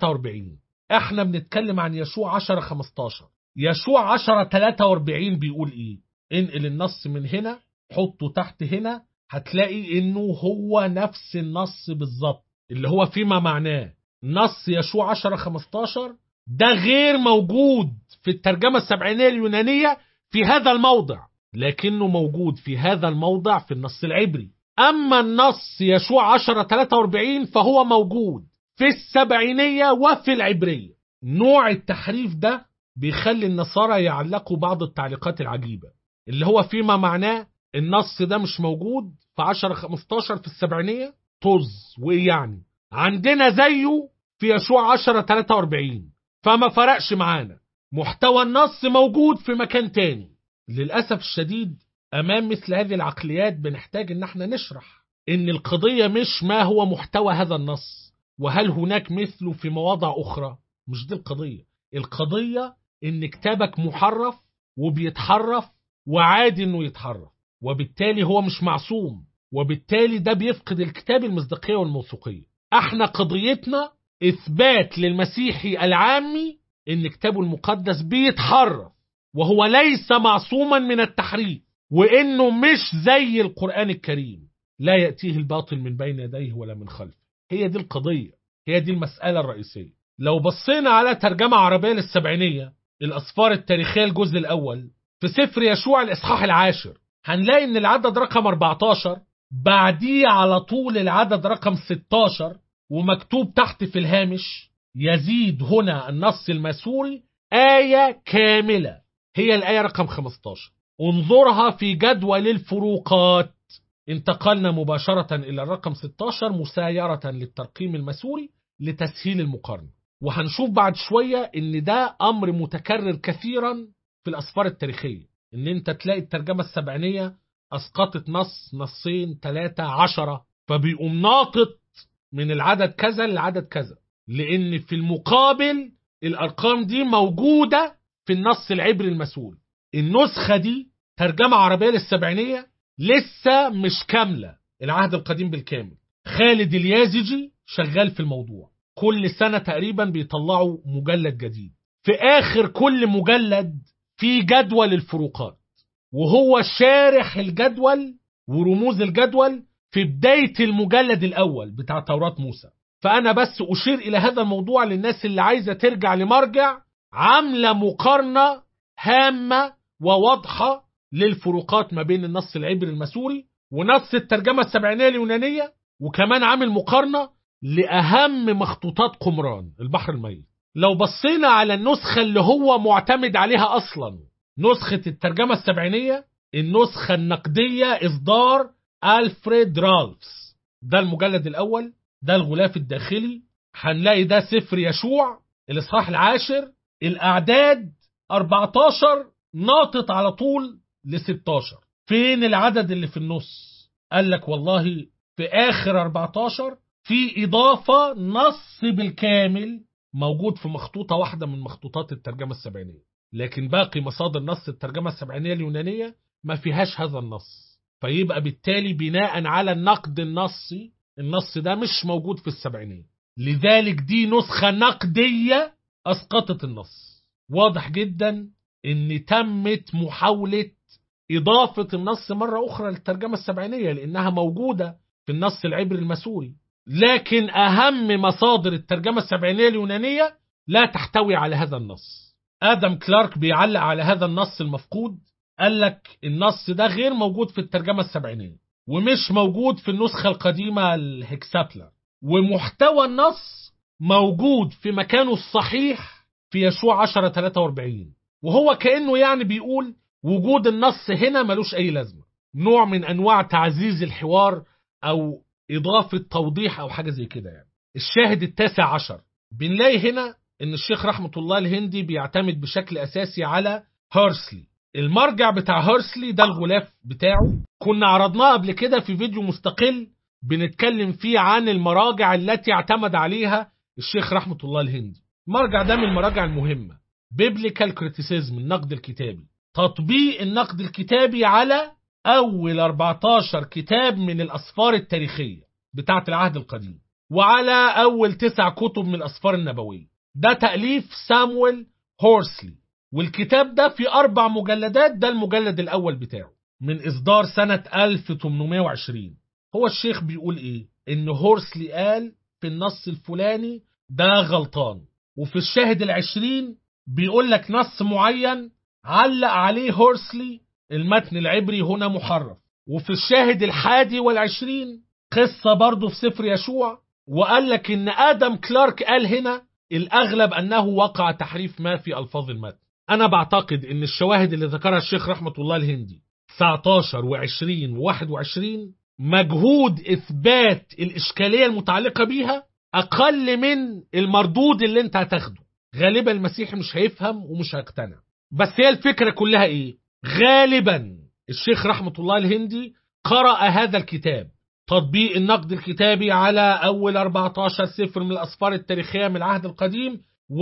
S2: 43 احنا بنتكلم عن يشوع 10 15 يشوع 10 43 بيقول ايه انقل النص من هنا حطه تحت هنا هتلاقي انه هو نفس النص بالظبط اللي هو فيما معناه نص يشوع 10 15 ده غير موجود في الترجمة السبعينية اليونانية في هذا الموضع لكنه موجود في هذا الموضع في النص العبري أما النص يشوع 10 43 فهو موجود في السبعينية وفي العبرية نوع التحريف ده بيخلي النصارى يعلقوا بعض التعليقات العجيبة اللي هو فيما معناه النص ده مش موجود في 10 15 في السبعينية طز وإيه يعني عندنا زيه في يشوع 10 43 فما فرقش معانا محتوى النص موجود في مكان تاني للأسف الشديد امام مثل هذه العقليات بنحتاج ان احنا نشرح ان القضية مش ما هو محتوى هذا النص وهل هناك مثله في مواضع اخرى مش دي القضية القضية ان كتابك محرف وبيتحرف وعادي انه يتحرف وبالتالي هو مش معصوم وبالتالي ده بيفقد الكتاب المصداقية والموثوقية احنا قضيتنا اثبات للمسيحي العامي ان كتابه المقدس بيتحرف وهو ليس معصوما من التحريف وانه مش زي القرآن الكريم لا يأتيه الباطل من بين يديه ولا من خلفه هي دي القضية هي دي المسألة الرئيسية لو بصينا على ترجمة عربية للسبعينية الأسفار التاريخية الجزء الأول في سفر يشوع الإصحاح العاشر هنلاقي إن العدد رقم 14 بعديه على طول العدد رقم 16 ومكتوب تحت في الهامش يزيد هنا النص المسوري آية كاملة هي الآية رقم 15 انظرها في جدول الفروقات انتقلنا مباشرة إلى الرقم 16 مسايرة للترقيم المسوري لتسهيل المقارنة وهنشوف بعد شوية إن ده أمر متكرر كثيرا في الأسفار التاريخية إن أنت تلاقي الترجمة السبعينية أسقطت نص نصين ثلاثة عشرة فبيقوم ناطط من العدد كذا للعدد كذا لأن في المقابل الأرقام دي موجودة في النص العبري المسؤول النسخة دي ترجمة عربية للسبعينية لسه مش كاملة العهد القديم بالكامل خالد اليازجي شغال في الموضوع كل سنة تقريبا بيطلعوا مجلد جديد في آخر كل مجلد في جدول الفروقات وهو شارح الجدول ورموز الجدول في بداية المجلد الأول بتاع توراة موسى فأنا بس أشير إلى هذا الموضوع للناس اللي عايزة ترجع لمرجع عاملة مقارنة هامة وواضحة للفروقات ما بين النص العبري المسوري ونص الترجمة السبعينية اليونانية وكمان عامل مقارنة لأهم مخطوطات قمران البحر الميت لو بصينا على النسخة اللي هو معتمد عليها أصلا نسخة الترجمة السبعينية النسخة النقدية إصدار ألفريد رالفس ده المجلد الأول ده الغلاف الداخلي هنلاقي ده سفر يشوع الإصحاح العاشر الأعداد 14 ناطط على طول ل 16 فين العدد اللي في النص قال لك والله في آخر 14 في إضافة نص بالكامل موجود في مخطوطة واحدة من مخطوطات الترجمة السبعينية لكن باقي مصادر نص الترجمة السبعينية اليونانية ما فيهاش هذا النص فيبقى بالتالي بناء على النقد النصي النص ده مش موجود في السبعينية لذلك دي نسخة نقدية أسقطت النص واضح جدا ان تمت محاولة إضافة النص مرة أخرى للترجمة السبعينية لأنها موجودة في النص العبري المسوري لكن أهم مصادر الترجمة السبعينية اليونانية لا تحتوي على هذا النص آدم كلارك بيعلق على هذا النص المفقود قال لك النص ده غير موجود في الترجمة السبعينية ومش موجود في النسخة القديمة الهكسابلر ومحتوى النص موجود في مكانه الصحيح في يشوع 10 43 وهو كأنه يعني بيقول وجود النص هنا ملوش أي لازمة نوع من أنواع تعزيز الحوار أو إضافة توضيح أو حاجة زي كده يعني الشاهد التاسع عشر بنلاقي هنا إن الشيخ رحمة الله الهندي بيعتمد بشكل أساسي على هيرسلي المرجع بتاع هيرسلي ده الغلاف بتاعه كنا عرضناه قبل كده في فيديو مستقل بنتكلم فيه عن المراجع التي اعتمد عليها الشيخ رحمة الله الهندي المرجع ده من المراجع المهمة بيبليكال كريتيسيزم النقد الكتابي تطبيق النقد الكتابي على أول 14 كتاب من الأسفار التاريخية بتاعة العهد القديم وعلى أول تسع كتب من الأسفار النبوية ده تأليف سامويل هورسلي والكتاب ده في أربع مجلدات ده المجلد الأول بتاعه من إصدار سنة 1820 هو الشيخ بيقول إيه إن هورسلي قال في النص الفلاني ده غلطان وفي الشاهد العشرين بيقول لك نص معين علق عليه هورسلي المتن العبري هنا محرف وفي الشاهد الحادي والعشرين قصة برضه في سفر يشوع وقال لك إن آدم كلارك قال هنا الأغلب أنه وقع تحريف ما في ألفاظ المتن أنا بعتقد إن الشواهد اللي ذكرها الشيخ رحمة الله الهندي 19 و20 و21 مجهود إثبات الإشكالية المتعلقة بيها أقل من المردود اللي أنت هتاخده غالبا المسيح مش هيفهم ومش هيقتنع بس هي الفكرة كلها إيه غالبا الشيخ رحمة الله الهندي قرأ هذا الكتاب تطبيق النقد الكتابي على أول 14 سفر من الأسفار التاريخية من العهد القديم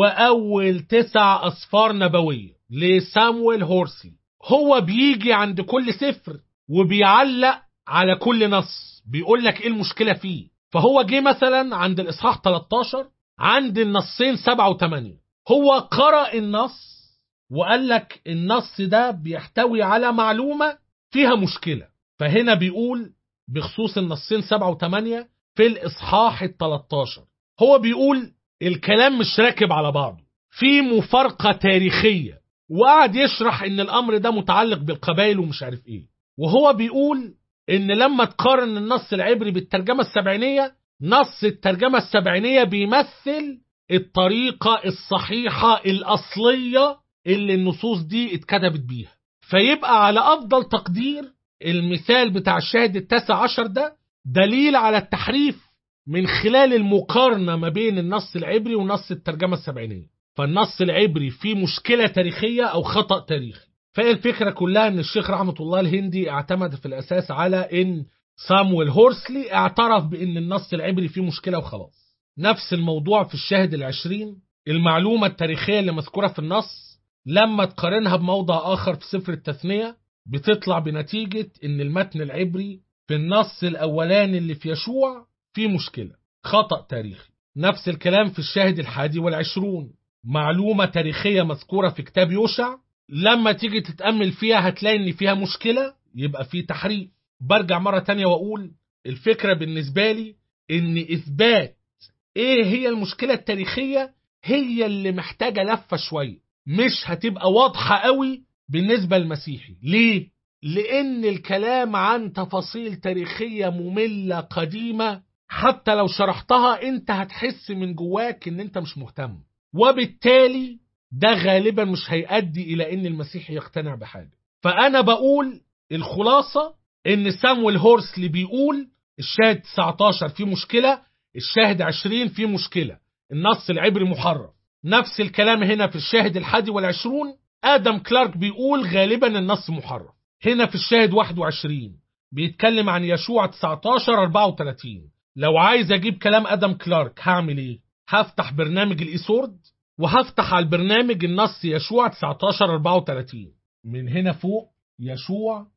S2: وأول تسع أسفار نبوية لسامويل هورسلي هو بيجي عند كل سفر وبيعلق على كل نص بيقول لك ايه المشكلة فيه فهو جه مثلا عند الإصحاح 13 عند النصين 7 و8 هو قرأ النص وقال لك النص ده بيحتوي على معلومة فيها مشكلة فهنا بيقول بخصوص النصين 7 و8 في الإصحاح ال 13 هو بيقول الكلام مش راكب على بعضه في مفارقة تاريخية وقعد يشرح ان الامر ده متعلق بالقبائل ومش عارف ايه وهو بيقول ان لما تقارن النص العبري بالترجمة السبعينية نص الترجمة السبعينية بيمثل الطريقة الصحيحة الأصلية اللي النصوص دي اتكتبت بيها فيبقى على أفضل تقدير المثال بتاع الشاهد التاسع عشر ده دليل على التحريف من خلال المقارنة ما بين النص العبري ونص الترجمة السبعينية فالنص العبري فيه مشكلة تاريخية أو خطأ تاريخي فهي الفكرة كلها أن الشيخ رحمة الله الهندي اعتمد في الأساس على أن سامويل هورسلي اعترف بأن النص العبري فيه مشكلة وخلاص نفس الموضوع في الشاهد العشرين المعلومة التاريخية اللي مذكورة في النص لما تقارنها بموضع آخر في سفر التثنية بتطلع بنتيجة أن المتن العبري في النص الأولاني اللي في يشوع فيه مشكلة خطأ تاريخي نفس الكلام في الشاهد الحادي والعشرون معلومة تاريخية مذكورة في كتاب يوشع لما تيجي تتأمل فيها هتلاقي ان فيها مشكلة يبقى في تحريف برجع مرة تانية واقول الفكرة بالنسبة لي ان اثبات ايه هي المشكلة التاريخية هي اللي محتاجة لفة شوية مش هتبقى واضحة قوي بالنسبة للمسيحي ليه؟ لان الكلام عن تفاصيل تاريخية مملة قديمة حتى لو شرحتها انت هتحس من جواك ان انت مش مهتم وبالتالي ده غالبا مش هيؤدي الى ان المسيح يقتنع بحاجه فانا بقول الخلاصه ان سامويل هورسلي بيقول الشاهد 19 فيه مشكله الشاهد 20 فيه مشكله النص العبري محرف نفس الكلام هنا في الشاهد الحادي والعشرون ادم كلارك بيقول غالبا النص محرف هنا في الشاهد 21 بيتكلم عن يشوع 19 34 لو عايز اجيب كلام ادم كلارك هعمل ايه هفتح برنامج الايسورد وهفتح على البرنامج النص يشوع 19 34 من هنا فوق يشوع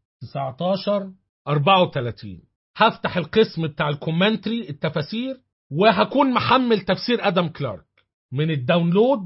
S2: 19 34 هفتح القسم بتاع الكومنتري التفاسير وهكون محمل تفسير ادم كلارك من الداونلود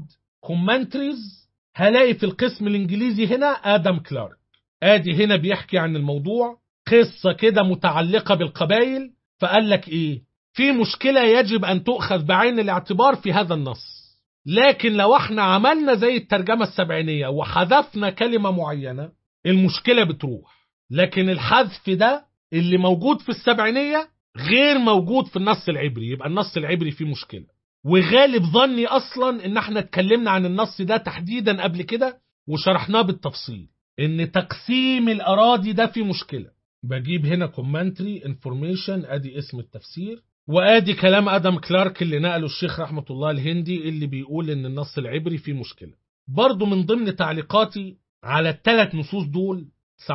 S2: كومنتريز هلاقي في القسم الانجليزي هنا ادم كلارك ادي هنا بيحكي عن الموضوع قصة كده متعلقة بالقبائل فقال لك ايه في مشكلة يجب ان تؤخذ بعين الاعتبار في هذا النص لكن لو احنا عملنا زي الترجمة السبعينية وحذفنا كلمة معينة المشكلة بتروح لكن الحذف ده اللي موجود في السبعينية غير موجود في النص العبري يبقى النص العبري فيه مشكلة وغالب ظني اصلا ان احنا اتكلمنا عن النص ده تحديدا قبل كده وشرحناه بالتفصيل ان تقسيم الاراضي ده فيه مشكلة بجيب هنا كومنتري انفورميشن ادي اسم التفسير وادي كلام ادم كلارك اللي نقله الشيخ رحمة الله الهندي اللي بيقول ان النص العبري فيه مشكلة برضو من ضمن تعليقاتي على الثلاث نصوص دول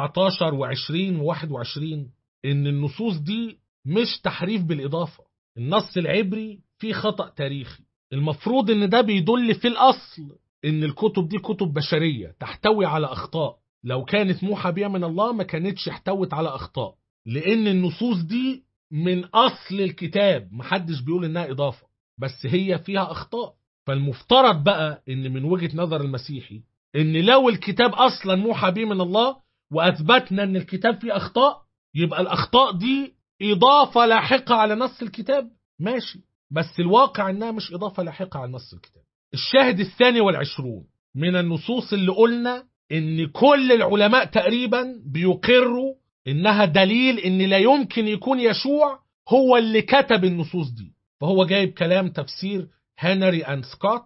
S2: 19 و20 و21 ان النصوص دي مش تحريف بالاضافة النص العبري فيه خطأ تاريخي المفروض ان ده بيدل في الاصل ان الكتب دي كتب بشرية تحتوي على اخطاء لو كانت موحى بها من الله ما كانتش احتوت على اخطاء لان النصوص دي من اصل الكتاب محدش بيقول انها اضافه بس هي فيها اخطاء فالمفترض بقى ان من وجهه نظر المسيحي ان لو الكتاب اصلا موحى به من الله واثبتنا ان الكتاب فيه اخطاء يبقى الاخطاء دي اضافه لاحقه على نص الكتاب ماشي بس الواقع انها مش اضافه لاحقه على نص الكتاب الشاهد الثاني والعشرون من النصوص اللي قلنا ان كل العلماء تقريبا بيقروا انها دليل ان لا يمكن يكون يشوع هو اللي كتب النصوص دي فهو جايب كلام تفسير هنري اند سكوت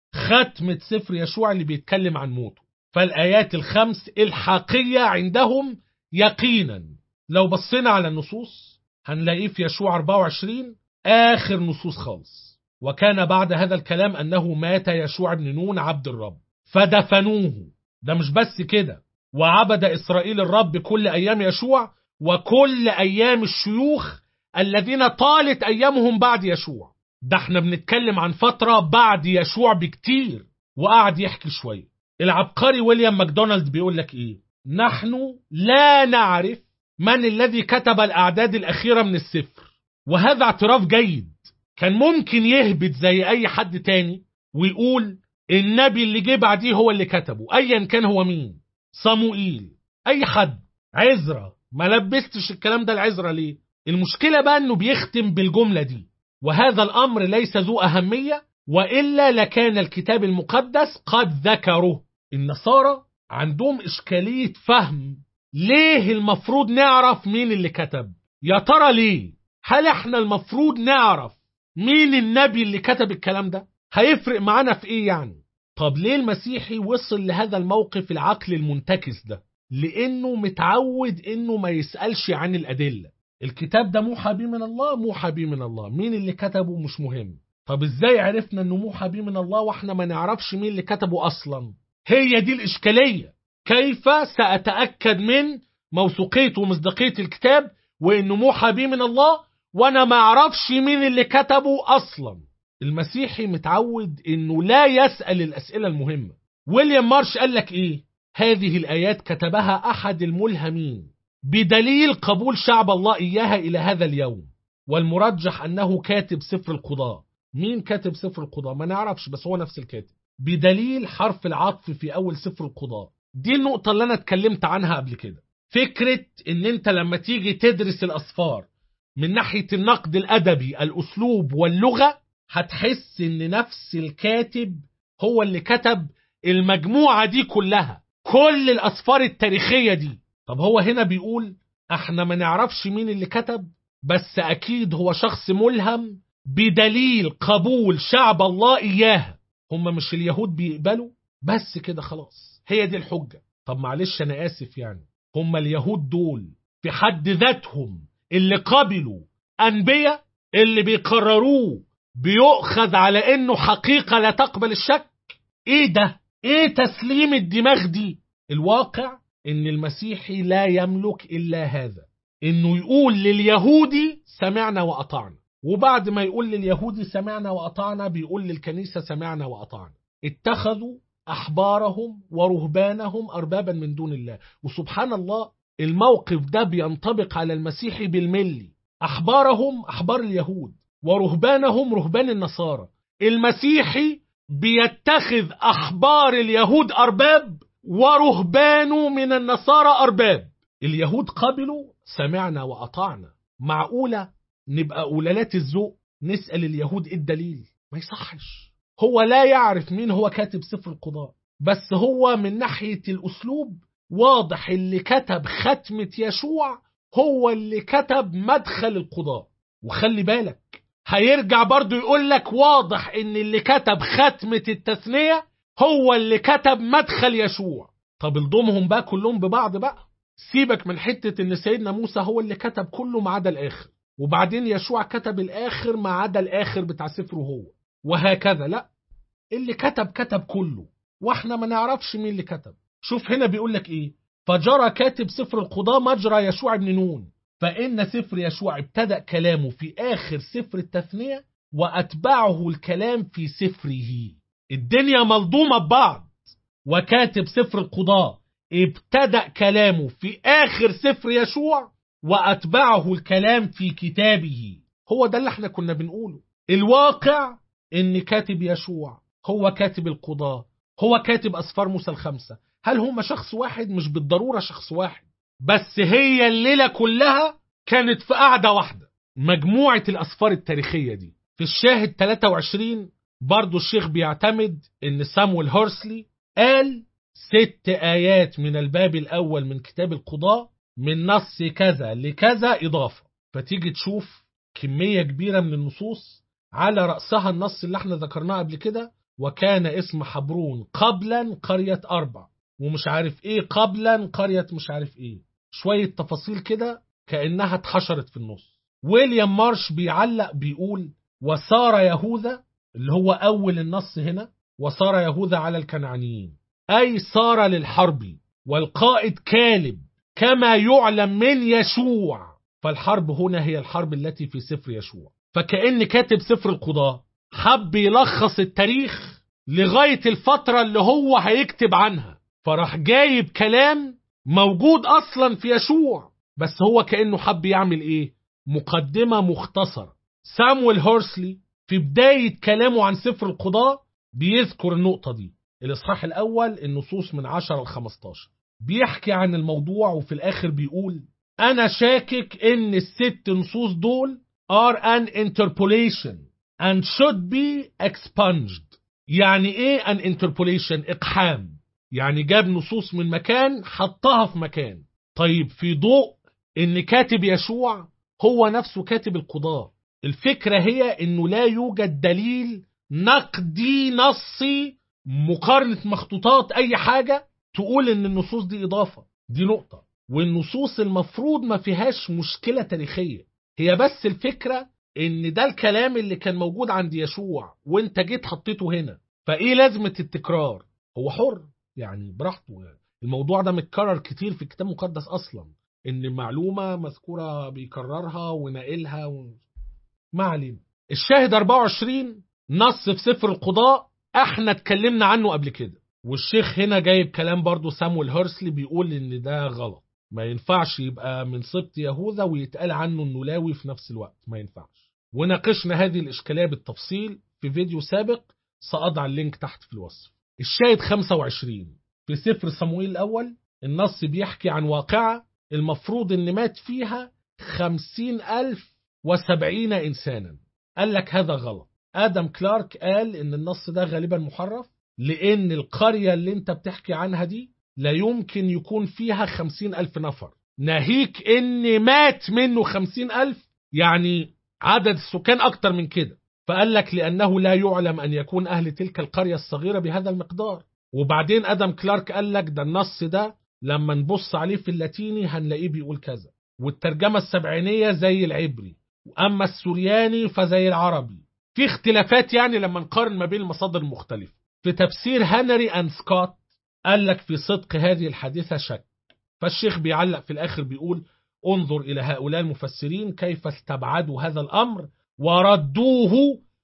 S2: ختمة سفر يشوع اللي بيتكلم عن موته فالآيات الخمس الحاقية عندهم يقينا لو بصينا على النصوص هنلاقيه في يشوع 24 آخر نصوص خالص وكان بعد هذا الكلام أنه مات يشوع بن نون عبد الرب فدفنوه ده مش بس كده وعبد إسرائيل الرب كل أيام يشوع وكل أيام الشيوخ الذين طالت أيامهم بعد يشوع ده احنا بنتكلم عن فترة بعد يشوع بكتير وقعد يحكي شوية العبقري ويليام ماكدونالد بيقول لك ايه نحن لا نعرف من الذي كتب الأعداد الأخيرة من السفر وهذا اعتراف جيد كان ممكن يهبط زي أي حد تاني ويقول النبي اللي جه بعديه هو اللي كتبه أيا كان هو مين صموئيل أي حد عزرا ما لبستش الكلام ده العزرا ليه المشكلة بقى انه بيختم بالجملة دي وهذا الأمر ليس ذو أهمية وإلا لكان الكتاب المقدس قد ذكره النصارى عندهم إشكالية فهم ليه المفروض نعرف مين اللي كتب يا ترى ليه هل احنا المفروض نعرف مين النبي اللي كتب الكلام ده هيفرق معانا في ايه يعني طب ليه المسيحي وصل لهذا الموقف العقل المنتكس ده لانه متعود انه ما يسألش عن الادلة الكتاب ده موحى بيه من الله موحى بيه من الله مين اللي كتبه مش مهم طب ازاي عرفنا انه موحى بيه من الله واحنا ما نعرفش مين اللي كتبه اصلا هي دي الاشكالية كيف سأتأكد من موثوقية ومصداقية الكتاب وانه موحى بيه من الله وانا ما اعرفش مين اللي كتبه اصلا المسيحي متعود انه لا يسأل الاسئلة المهمة ويليام مارش قال لك ايه هذه الايات كتبها احد الملهمين بدليل قبول شعب الله اياها الى هذا اليوم والمرجح انه كاتب سفر القضاء مين كاتب سفر القضاء ما نعرفش بس هو نفس الكاتب بدليل حرف العطف في اول سفر القضاء دي النقطة اللي انا اتكلمت عنها قبل كده فكرة ان انت لما تيجي تدرس الاسفار من ناحية النقد الادبي الاسلوب واللغة هتحس ان نفس الكاتب هو اللي كتب المجموعة دي كلها كل الاسفار التاريخية دي طب هو هنا بيقول احنا ما نعرفش مين اللي كتب بس اكيد هو شخص ملهم بدليل قبول شعب الله اياها هم مش اليهود بيقبلوا بس كده خلاص هي دي الحجة طب معلش انا اسف يعني هم اليهود دول في حد ذاتهم اللي قبلوا انبياء اللي بيقرروه بيؤخذ على انه حقيقة لا تقبل الشك ايه ده ايه تسليم الدماغ دي الواقع ان المسيحي لا يملك الا هذا انه يقول لليهودي سمعنا واطعنا وبعد ما يقول لليهودي سمعنا واطعنا بيقول للكنيسة سمعنا واطعنا اتخذوا احبارهم ورهبانهم اربابا من دون الله وسبحان الله الموقف ده بينطبق على المسيحي بالملي احبارهم احبار اليهود ورهبانهم رهبان النصارى المسيحي بيتخذ احبار اليهود ارباب ورهبانه من النصارى ارباب اليهود قبلوا سمعنا واطعنا معقوله نبقى قلالات الذوق نسال اليهود ايه الدليل ما يصحش هو لا يعرف مين هو كاتب سفر القضاء بس هو من ناحيه الاسلوب واضح اللي كتب ختمه يشوع هو اللي كتب مدخل القضاء وخلي بالك هيرجع برضو يقول لك واضح ان اللي كتب ختمة التثنية هو اللي كتب مدخل يشوع طب الضمهم بقى كلهم ببعض بقى سيبك من حتة ان سيدنا موسى هو اللي كتب كله ما عدا الاخر وبعدين يشوع كتب الاخر ما عدا الاخر بتاع سفره هو وهكذا لا اللي كتب كتب كله واحنا ما نعرفش مين اللي كتب شوف هنا بيقول لك ايه فجرى كاتب سفر القضاء مجرى يشوع بن نون فإن سفر يشوع ابتدأ كلامه في آخر سفر التثنية وأتبعه الكلام في سفره الدنيا ملضومة ببعض وكاتب سفر القضاء ابتدأ كلامه في آخر سفر يشوع وأتبعه الكلام في كتابه هو ده اللي احنا كنا بنقوله الواقع ان كاتب يشوع هو كاتب القضاء هو كاتب أسفار موسى الخمسة هل هم شخص واحد مش بالضرورة شخص واحد بس هي الليلة كلها كانت في قعدة واحدة مجموعة الأسفار التاريخية دي في الشاهد 23 برضو الشيخ بيعتمد ان سامويل هورسلي قال ست آيات من الباب الأول من كتاب القضاء من نص كذا لكذا إضافة فتيجي تشوف كمية كبيرة من النصوص على رأسها النص اللي احنا ذكرناه قبل كده وكان اسم حبرون قبلا قرية أربع ومش عارف ايه قبلا قرية مش عارف ايه شوية تفاصيل كده كأنها اتحشرت في النص ويليام مارش بيعلق بيقول وصار يهوذا اللي هو أول النص هنا وصار يهوذا على الكنعانيين أي صار للحرب والقائد كالب كما يعلم من يشوع فالحرب هنا هي الحرب التي في سفر يشوع فكأن كاتب سفر القضاء حب يلخص التاريخ لغاية الفترة اللي هو هيكتب عنها فراح جايب كلام موجود أصلا في يشوع بس هو كأنه حب يعمل إيه مقدمة مختصرة سامويل هورسلي في بداية كلامه عن سفر القضاء بيذكر النقطة دي الإصحاح الأول النصوص من 10 ل 15 بيحكي عن الموضوع وفي الآخر بيقول أنا شاكك إن الست نصوص دول are an interpolation and should be expunged يعني إيه an interpolation إقحام يعني جاب نصوص من مكان حطها في مكان طيب في ضوء إن كاتب يشوع هو نفسه كاتب القضاء الفكرة هي إنه لا يوجد دليل نقدي نصي مقارنة مخطوطات أي حاجة تقول إن النصوص دي إضافة دي نقطة والنصوص المفروض ما فيهاش مشكلة تاريخية هي بس الفكرة إن ده الكلام اللي كان موجود عند يشوع وإنت جيت حطيته هنا فإيه لازمة التكرار هو حر يعني براحته يعني الموضوع ده متكرر كتير في الكتاب المقدس أصلا إن المعلومة مذكورة بيكررها وناقلها و... ما علينا الشاهد 24 نص في سفر القضاء احنا اتكلمنا عنه قبل كده والشيخ هنا جايب كلام برضو سامويل هيرسلي بيقول ان ده غلط ما ينفعش يبقى من سبط يهوذا ويتقال عنه انه لاوي في نفس الوقت ما ينفعش وناقشنا هذه الاشكاليه بالتفصيل في فيديو سابق سأضع اللينك تحت في الوصف الشاهد 25 في سفر صموئيل الأول النص بيحكي عن واقعة المفروض ان مات فيها خمسين ألف وسبعين إنسانا قال لك هذا غلط آدم كلارك قال إن النص ده غالبا محرف لأن القرية اللي انت بتحكي عنها دي لا يمكن يكون فيها خمسين ألف نفر ناهيك إن مات منه خمسين ألف يعني عدد السكان أكتر من كده فقال لك لأنه لا يعلم أن يكون أهل تلك القرية الصغيرة بهذا المقدار وبعدين أدم كلارك قال لك ده النص ده لما نبص عليه في اللاتيني هنلاقيه بيقول كذا والترجمة السبعينية زي العبري وأما السورياني فزي العربي في اختلافات يعني لما نقارن ما بين المصادر المختلفة في تفسير هنري أند سكوت قال لك في صدق هذه الحادثة شك فالشيخ بيعلق في الآخر بيقول انظر إلى هؤلاء المفسرين كيف استبعدوا هذا الأمر وردوه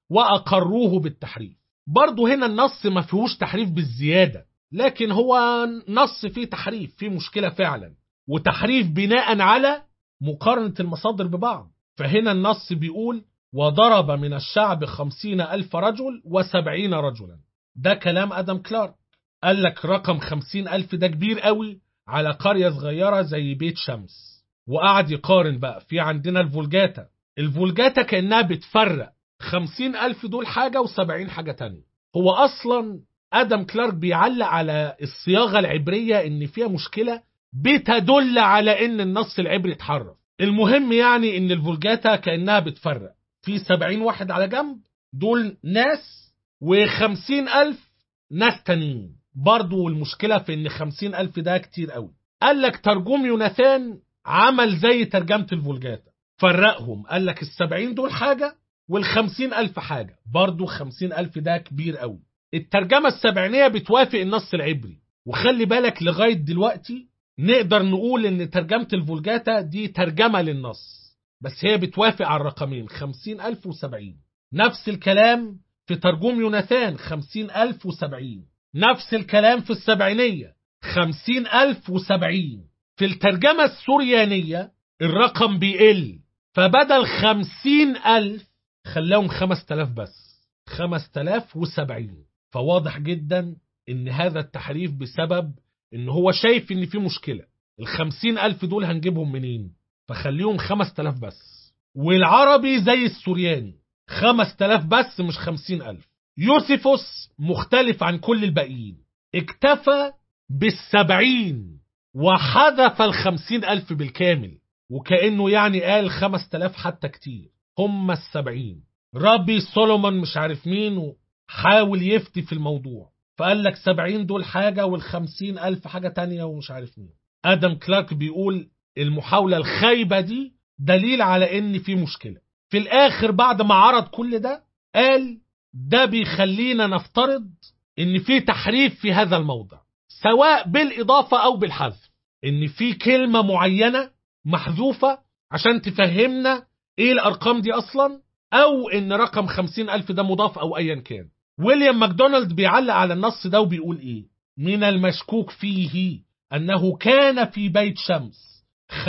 S2: وأقروه بالتحريف برضه هنا النص ما فيهوش تحريف بالزيادة لكن هو نص فيه تحريف فيه مشكلة فعلا وتحريف بناء على مقارنة المصادر ببعض فهنا النص بيقول وضرب من الشعب خمسين ألف رجل وسبعين رجلا ده كلام أدم كلارك قال لك رقم خمسين ألف ده كبير قوي على قرية صغيرة زي بيت شمس وقعد يقارن بقى في عندنا الفولجاتا الفولجاتا كأنها بتفرق خمسين ألف دول حاجة وسبعين حاجة تانية هو أصلا ادم كلارك بيعلق على الصياغه العبريه ان فيها مشكله بتدل على ان النص العبري اتحرف المهم يعني ان الفولجاتا كانها بتفرق في سبعين واحد على جنب دول ناس وخمسين ألف ناس تانيين برضو المشكلة في ان خمسين ألف ده كتير قوي قال لك ترجم يوناثان عمل زي ترجمة الفولجاتا فرقهم قال لك السبعين دول حاجة والخمسين ألف حاجة برضو خمسين ألف ده كبير قوي الترجمة السبعينية بتوافق النص العبري وخلي بالك لغاية دلوقتي نقدر نقول ان ترجمة الفولجاتا دي ترجمة للنص بس هي بتوافق على الرقمين خمسين ألف وسبعين نفس الكلام في ترجم يوناثان خمسين ألف وسبعين نفس الكلام في السبعينية خمسين ألف وسبعين في الترجمة السوريانية الرقم بيقل فبدل خمسين ألف خلاهم خمس تلاف بس خمس تلاف وسبعين فواضح جدا ان هذا التحريف بسبب ان هو شايف ان في مشكلة الخمسين ألف دول هنجيبهم منين فخليهم خمس تلاف بس والعربي زي السورياني خمس تلاف بس مش خمسين ألف يوسفوس مختلف عن كل الباقيين اكتفى بالسبعين وحذف الخمسين ألف بالكامل وكأنه يعني قال خمس تلاف حتى كتير هم السبعين ربي سولومون مش عارف مين حاول يفتي في الموضوع فقال لك سبعين دول حاجة والخمسين ألف حاجة تانية ومش عارف مين آدم كلارك بيقول المحاولة الخايبة دي دليل على إن في مشكلة في الآخر بعد ما عرض كل ده قال ده بيخلينا نفترض إن في تحريف في هذا الموضع سواء بالإضافة أو بالحذف إن في كلمة معينة محذوفة عشان تفهمنا إيه الأرقام دي أصلا أو إن رقم خمسين ألف ده مضاف أو أيا كان ويليام ماكدونالد بيعلق على النص ده وبيقول إيه من المشكوك فيه أنه كان في بيت شمس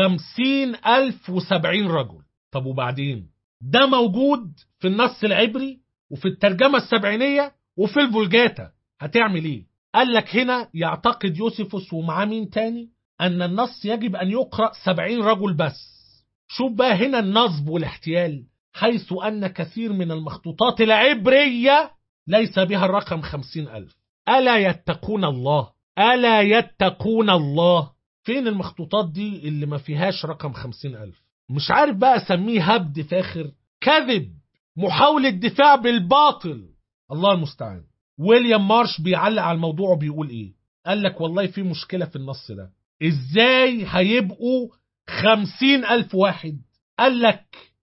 S2: خمسين ألف وسبعين رجل طب وبعدين ده موجود في النص العبري وفي الترجمة السبعينية وفي الفولجاتا هتعمل ايه قال لك هنا يعتقد يوسفوس ومعاه مين تاني ان النص يجب ان يقرأ سبعين رجل بس شوف بقى هنا النصب والاحتيال حيث ان كثير من المخطوطات العبرية ليس بها الرقم خمسين ألف ألا يتقون الله ألا يتقون الله فين المخطوطات دي اللي ما فيهاش رقم خمسين ألف مش عارف بقى أسميه هبد فاخر كذب محاولة دفاع بالباطل الله المستعان ويليام مارش بيعلق على الموضوع وبيقول ايه قال لك والله في مشكلة في النص ده ازاي هيبقوا خمسين ألف واحد قال لك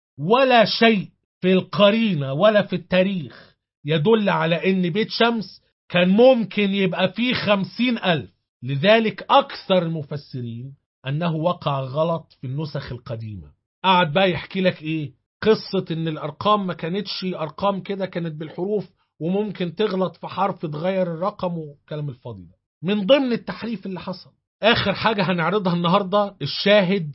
S2: ولا شيء في القرينة ولا في التاريخ يدل على ان بيت شمس كان ممكن يبقى فيه خمسين ألف لذلك أكثر المفسرين أنه وقع غلط في النسخ القديمة قعد بقى يحكي لك إيه قصة إن الأرقام ما كانتش أرقام كده كانت بالحروف وممكن تغلط في حرف تغير الرقم وكلام الفاضي ده من ضمن التحريف اللي حصل آخر حاجة هنعرضها النهاردة الشاهد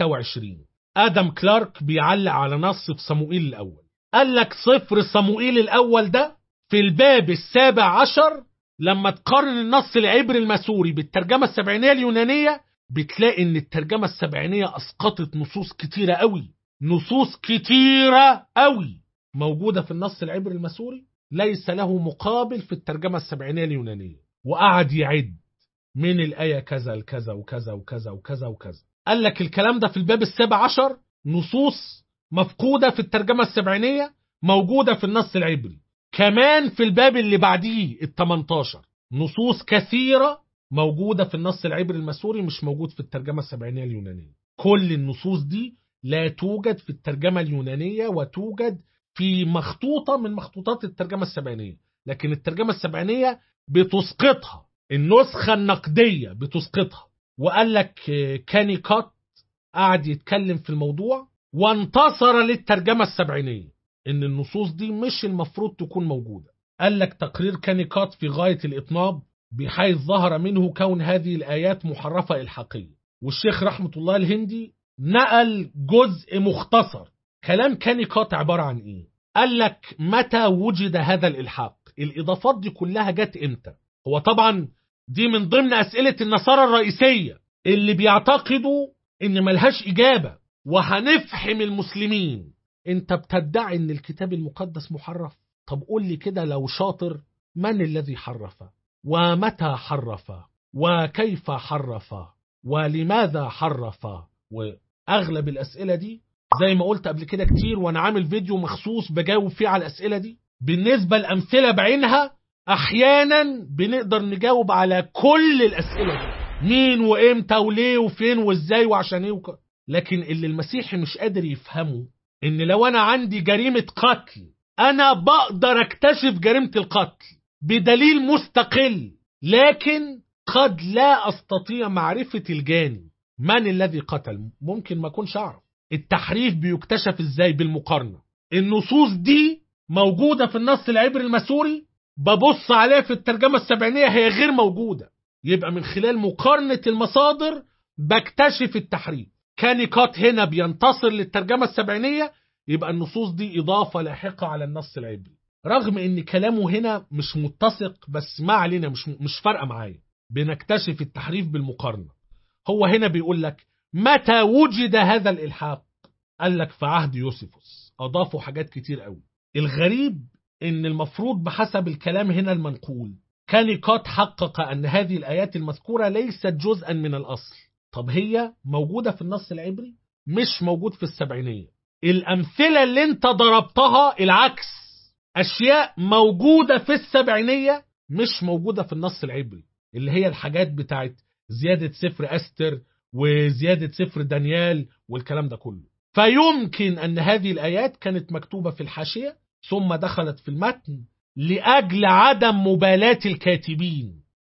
S2: 26 آدم كلارك بيعلق على نص في صموئيل الأول قال لك صفر صموئيل الأول ده في الباب السابع عشر لما تقارن النص العبري المسوري بالترجمة السبعينية اليونانية بتلاقي ان الترجمة السبعينية اسقطت نصوص كتيرة قوي نصوص كتيرة قوي موجودة في النص العبري المسوري ليس له مقابل في الترجمة السبعينية اليونانية وقعد يعد من الآية كذا لكذا وكذا وكذا وكذا وكذا قال لك الكلام ده في الباب السابع عشر نصوص مفقودة في الترجمة السبعينية موجودة في النص العبري كمان في الباب اللي بعديه ال 18 نصوص كثيرة موجودة في النص العبري المسوري مش موجود في الترجمة السبعينية اليونانية كل النصوص دي لا توجد في الترجمة اليونانية وتوجد في مخطوطة من مخطوطات الترجمة السبعينية لكن الترجمة السبعينية بتسقطها النسخة النقدية بتسقطها وقال لك كانيكات قعد يتكلم في الموضوع وانتصر للترجمة السبعينية ان النصوص دي مش المفروض تكون موجودة قال لك تقرير كانيكات في غاية الإطناب بحيث ظهر منه كون هذه الآيات محرفة إلحاقية والشيخ رحمة الله الهندي نقل جزء مختصر كلام كانيكات عبارة عن إيه قال لك متى وجد هذا الإلحاق الإضافات دي كلها جت إمتى هو طبعا دي من ضمن أسئلة النصارى الرئيسية اللي بيعتقدوا إن ملهاش إجابة وهنفحم المسلمين انت بتدعي ان الكتاب المقدس محرف طب قول لي كده لو شاطر من الذي حرف ومتى حرف وكيف حرف ولماذا حرف واغلب الاسئله دي زي ما قلت قبل كده كتير وانا عامل فيديو مخصوص بجاوب فيه على الاسئله دي بالنسبه الامثله بعينها احيانا بنقدر نجاوب على كل الاسئله دي مين وامتى وليه وفين وازاي وعشان ايه وك... لكن اللي المسيحي مش قادر يفهمه ان لو انا عندي جريمة قتل انا بقدر اكتشف جريمة القتل بدليل مستقل لكن قد لا استطيع معرفة الجاني من الذي قتل ممكن ما اكونش اعرف التحريف بيكتشف ازاي بالمقارنة النصوص دي موجودة في النص العبري المسوري ببص عليها في الترجمة السبعينية هي غير موجودة يبقى من خلال مقارنة المصادر بكتشف التحريف كانيكات هنا بينتصر للترجمة السبعينية يبقى النصوص دي إضافة لاحقة على النص العبري رغم ان كلامه هنا مش متسق بس ما علينا مش مش فارقه معايا بنكتشف التحريف بالمقارنه هو هنا بيقول لك متى وجد هذا الالحاق قال لك في عهد يوسفوس اضافوا حاجات كتير قوي الغريب ان المفروض بحسب الكلام هنا المنقول كانيكات حقق ان هذه الايات المذكوره ليست جزءا من الاصل طب هي موجوده في النص العبري مش موجود في السبعينيه الامثله اللي انت ضربتها العكس اشياء موجوده في السبعينيه مش موجوده في النص العبري اللي هي الحاجات بتاعت زياده سفر استر وزياده سفر دانيال والكلام ده كله فيمكن ان هذه الايات كانت مكتوبه في الحاشيه ثم دخلت في المتن لاجل عدم مبالاه الكاتبين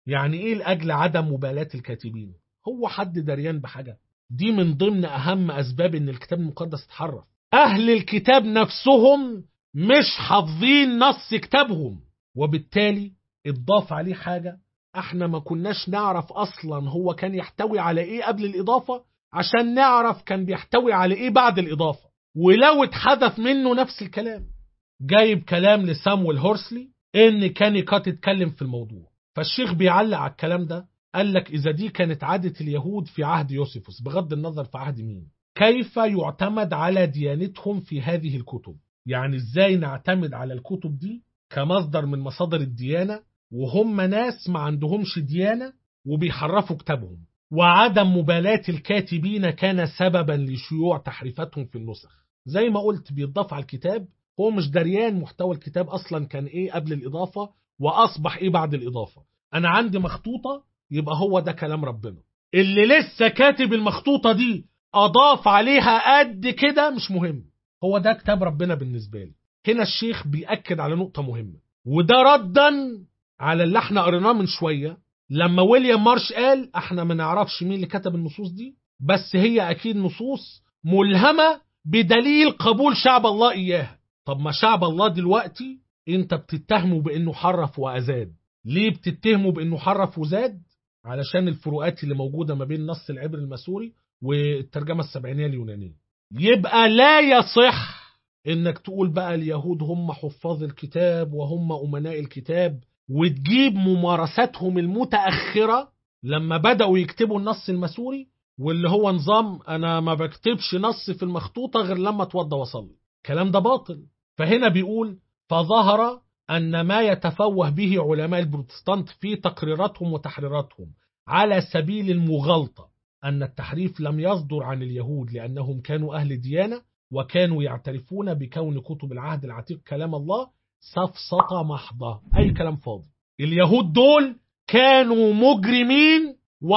S2: يعني ايه لاجل عدم مبالاة الكاتبين هو حد دريان بحاجة دي من ضمن اهم اسباب ان الكتاب المقدس اتحرف اهل الكتاب نفسهم مش حافظين نص كتابهم وبالتالي اتضاف عليه حاجة احنا ما كناش نعرف اصلا هو كان يحتوي على ايه قبل الاضافة عشان نعرف كان بيحتوي على ايه بعد الاضافة ولو اتحذف منه نفس الكلام جايب كلام لسامويل هورسلي ان كانيكات اتكلم في الموضوع فالشيخ بيعلق على الكلام ده قال لك اذا دي كانت عادة اليهود في عهد يوسفوس بغض النظر في عهد مين كيف يعتمد على ديانتهم في هذه الكتب يعني ازاي نعتمد على الكتب دي كمصدر من مصادر الديانة وهم ناس ما عندهمش ديانة وبيحرفوا كتابهم وعدم مبالاة الكاتبين كان سببا لشيوع تحريفاتهم في النسخ زي ما قلت بيضاف على الكتاب هو مش دريان محتوى الكتاب أصلا كان إيه قبل الإضافة وأصبح إيه بعد الإضافة أنا عندي مخطوطة يبقى هو ده كلام ربنا اللي لسه كاتب المخطوطة دي أضاف عليها قد كده مش مهم هو ده كتاب ربنا بالنسبة لي هنا الشيخ بيأكد على نقطة مهمة وده ردا على اللي احنا قريناه من شوية لما ويليام مارش قال احنا ما نعرفش مين اللي كتب النصوص دي بس هي اكيد نصوص ملهمة بدليل قبول شعب الله اياها طب ما شعب الله دلوقتي انت بتتهمه بانه حرف وازاد ليه بتتهمه بانه حرف وزاد علشان الفروقات اللي موجودة ما بين نص العبر المسوري والترجمة السبعينية اليونانية يبقى لا يصح انك تقول بقى اليهود هم حفاظ الكتاب وهم امناء الكتاب وتجيب ممارساتهم المتأخرة لما بدأوا يكتبوا النص المسوري واللي هو نظام أنا ما بكتبش نص في المخطوطة غير لما اتوضى وصلي الكلام ده باطل فهنا بيقول فظهر أن ما يتفوه به علماء البروتستانت في تقريراتهم وتحريراتهم على سبيل المغالطة أن التحريف لم يصدر عن اليهود لأنهم كانوا أهل ديانة وكانوا يعترفون بكون كتب العهد العتيق كلام الله سفسطة محضة أي كلام فاضي اليهود دول كانوا مجرمين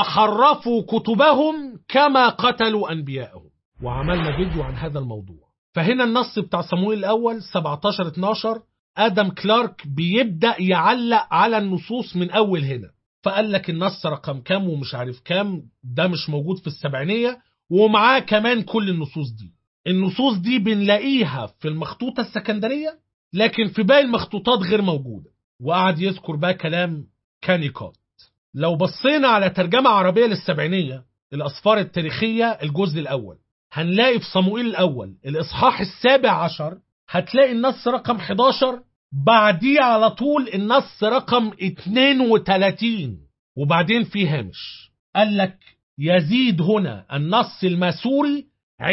S2: وحرفوا كتبهم كما قتلوا أنبياءهم وعملنا فيديو عن هذا الموضوع فهنا النص بتاع صموئيل الأول 17-12 آدم كلارك بيبدأ يعلق على النصوص من أول هنا فقال لك النص رقم كام ومش عارف كام ده مش موجود في السبعينية ومعاه كمان كل النصوص دي النصوص دي بنلاقيها في المخطوطة السكندرية لكن في باقي المخطوطات غير موجودة وقعد يذكر بقى كلام كانيكات لو بصينا على ترجمة عربية للسبعينية الأسفار التاريخية الجزء الأول هنلاقي في صموئيل الأول الإصحاح السابع عشر هتلاقي النص رقم 11 بعديه على طول النص رقم 32 وبعدين في هامش قال لك يزيد هنا النص الماسوري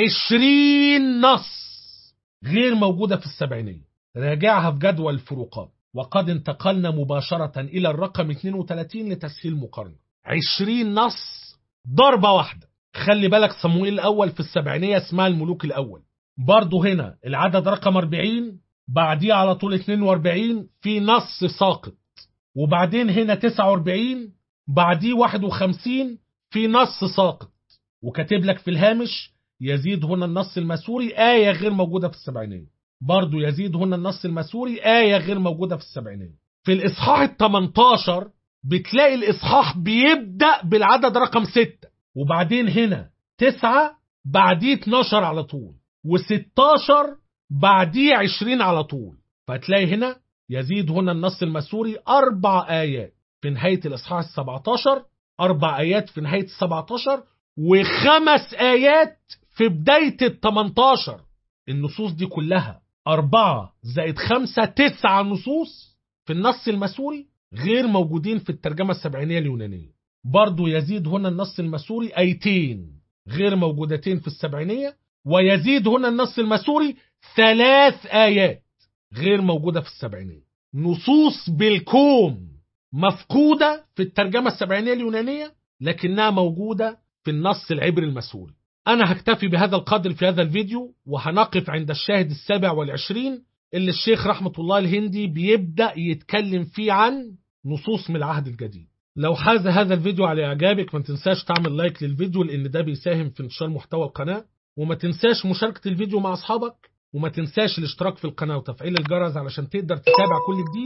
S2: 20 نص غير موجودة في السبعينية راجعها في جدول الفروقات وقد انتقلنا مباشرة إلى الرقم 32 لتسهيل مقارنة 20 نص ضربة واحدة خلي بالك صموئيل الأول في السبعينية اسمها الملوك الأول برضو هنا العدد رقم 40 بعديه على طول 42 في نص ساقط وبعدين هنا 49 بعديه 51 في نص ساقط وكاتب لك في الهامش يزيد هنا النص المسوري آية غير موجودة في السبعينية برضو يزيد هنا النص المسوري آية غير موجودة في السبعينية في الإصحاح ال 18 بتلاقي الإصحاح بيبدأ بالعدد رقم 6 وبعدين هنا 9 بعديه 12 على طول و16 بعديه 20 على طول فتلاقي هنا يزيد هنا النص المسوري أربع آيات في نهاية الإصحاح ال 17 أربع آيات في نهاية ال 17 وخمس آيات في بداية ال 18 النصوص دي كلها أربعة زائد خمسة تسعة نصوص في النص المسوري غير موجودين في الترجمة السبعينية اليونانية برضو يزيد هنا النص المسوري أيتين غير موجودتين في السبعينية ويزيد هنا النص المسوري ثلاث آيات غير موجودة في السبعينية نصوص بالكوم مفقودة في الترجمة السبعينية اليونانية لكنها موجودة في النص العبري المسوري أنا هكتفي بهذا القدر في هذا الفيديو وهنقف عند الشاهد السابع والعشرين اللي الشيخ رحمة الله الهندي بيبدأ يتكلم فيه عن نصوص من العهد الجديد لو حاز هذا الفيديو على إعجابك ما تنساش تعمل لايك للفيديو لأن ده بيساهم في انتشار محتوى القناة وما تنساش مشاركة الفيديو مع أصحابك وما تنساش الاشتراك في القناة وتفعيل الجرس علشان تقدر تتابع كل جديد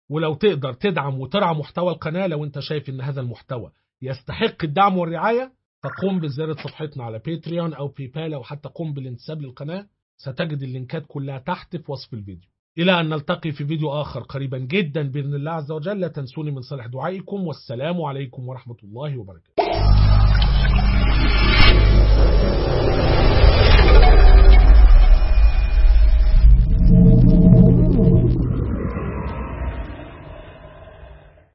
S2: ولو تقدر تدعم وترعى محتوى القناة لو انت شايف ان هذا المحتوى يستحق الدعم والرعاية فقم بزيارة صفحتنا على باتريون أو بيبال أو حتى قم بالانتساب للقناة ستجد اللينكات كلها تحت في وصف الفيديو إلى أن نلتقي في فيديو آخر قريبا جدا بإذن الله عز وجل لا تنسوني من صالح دعائكم والسلام عليكم ورحمة الله وبركاته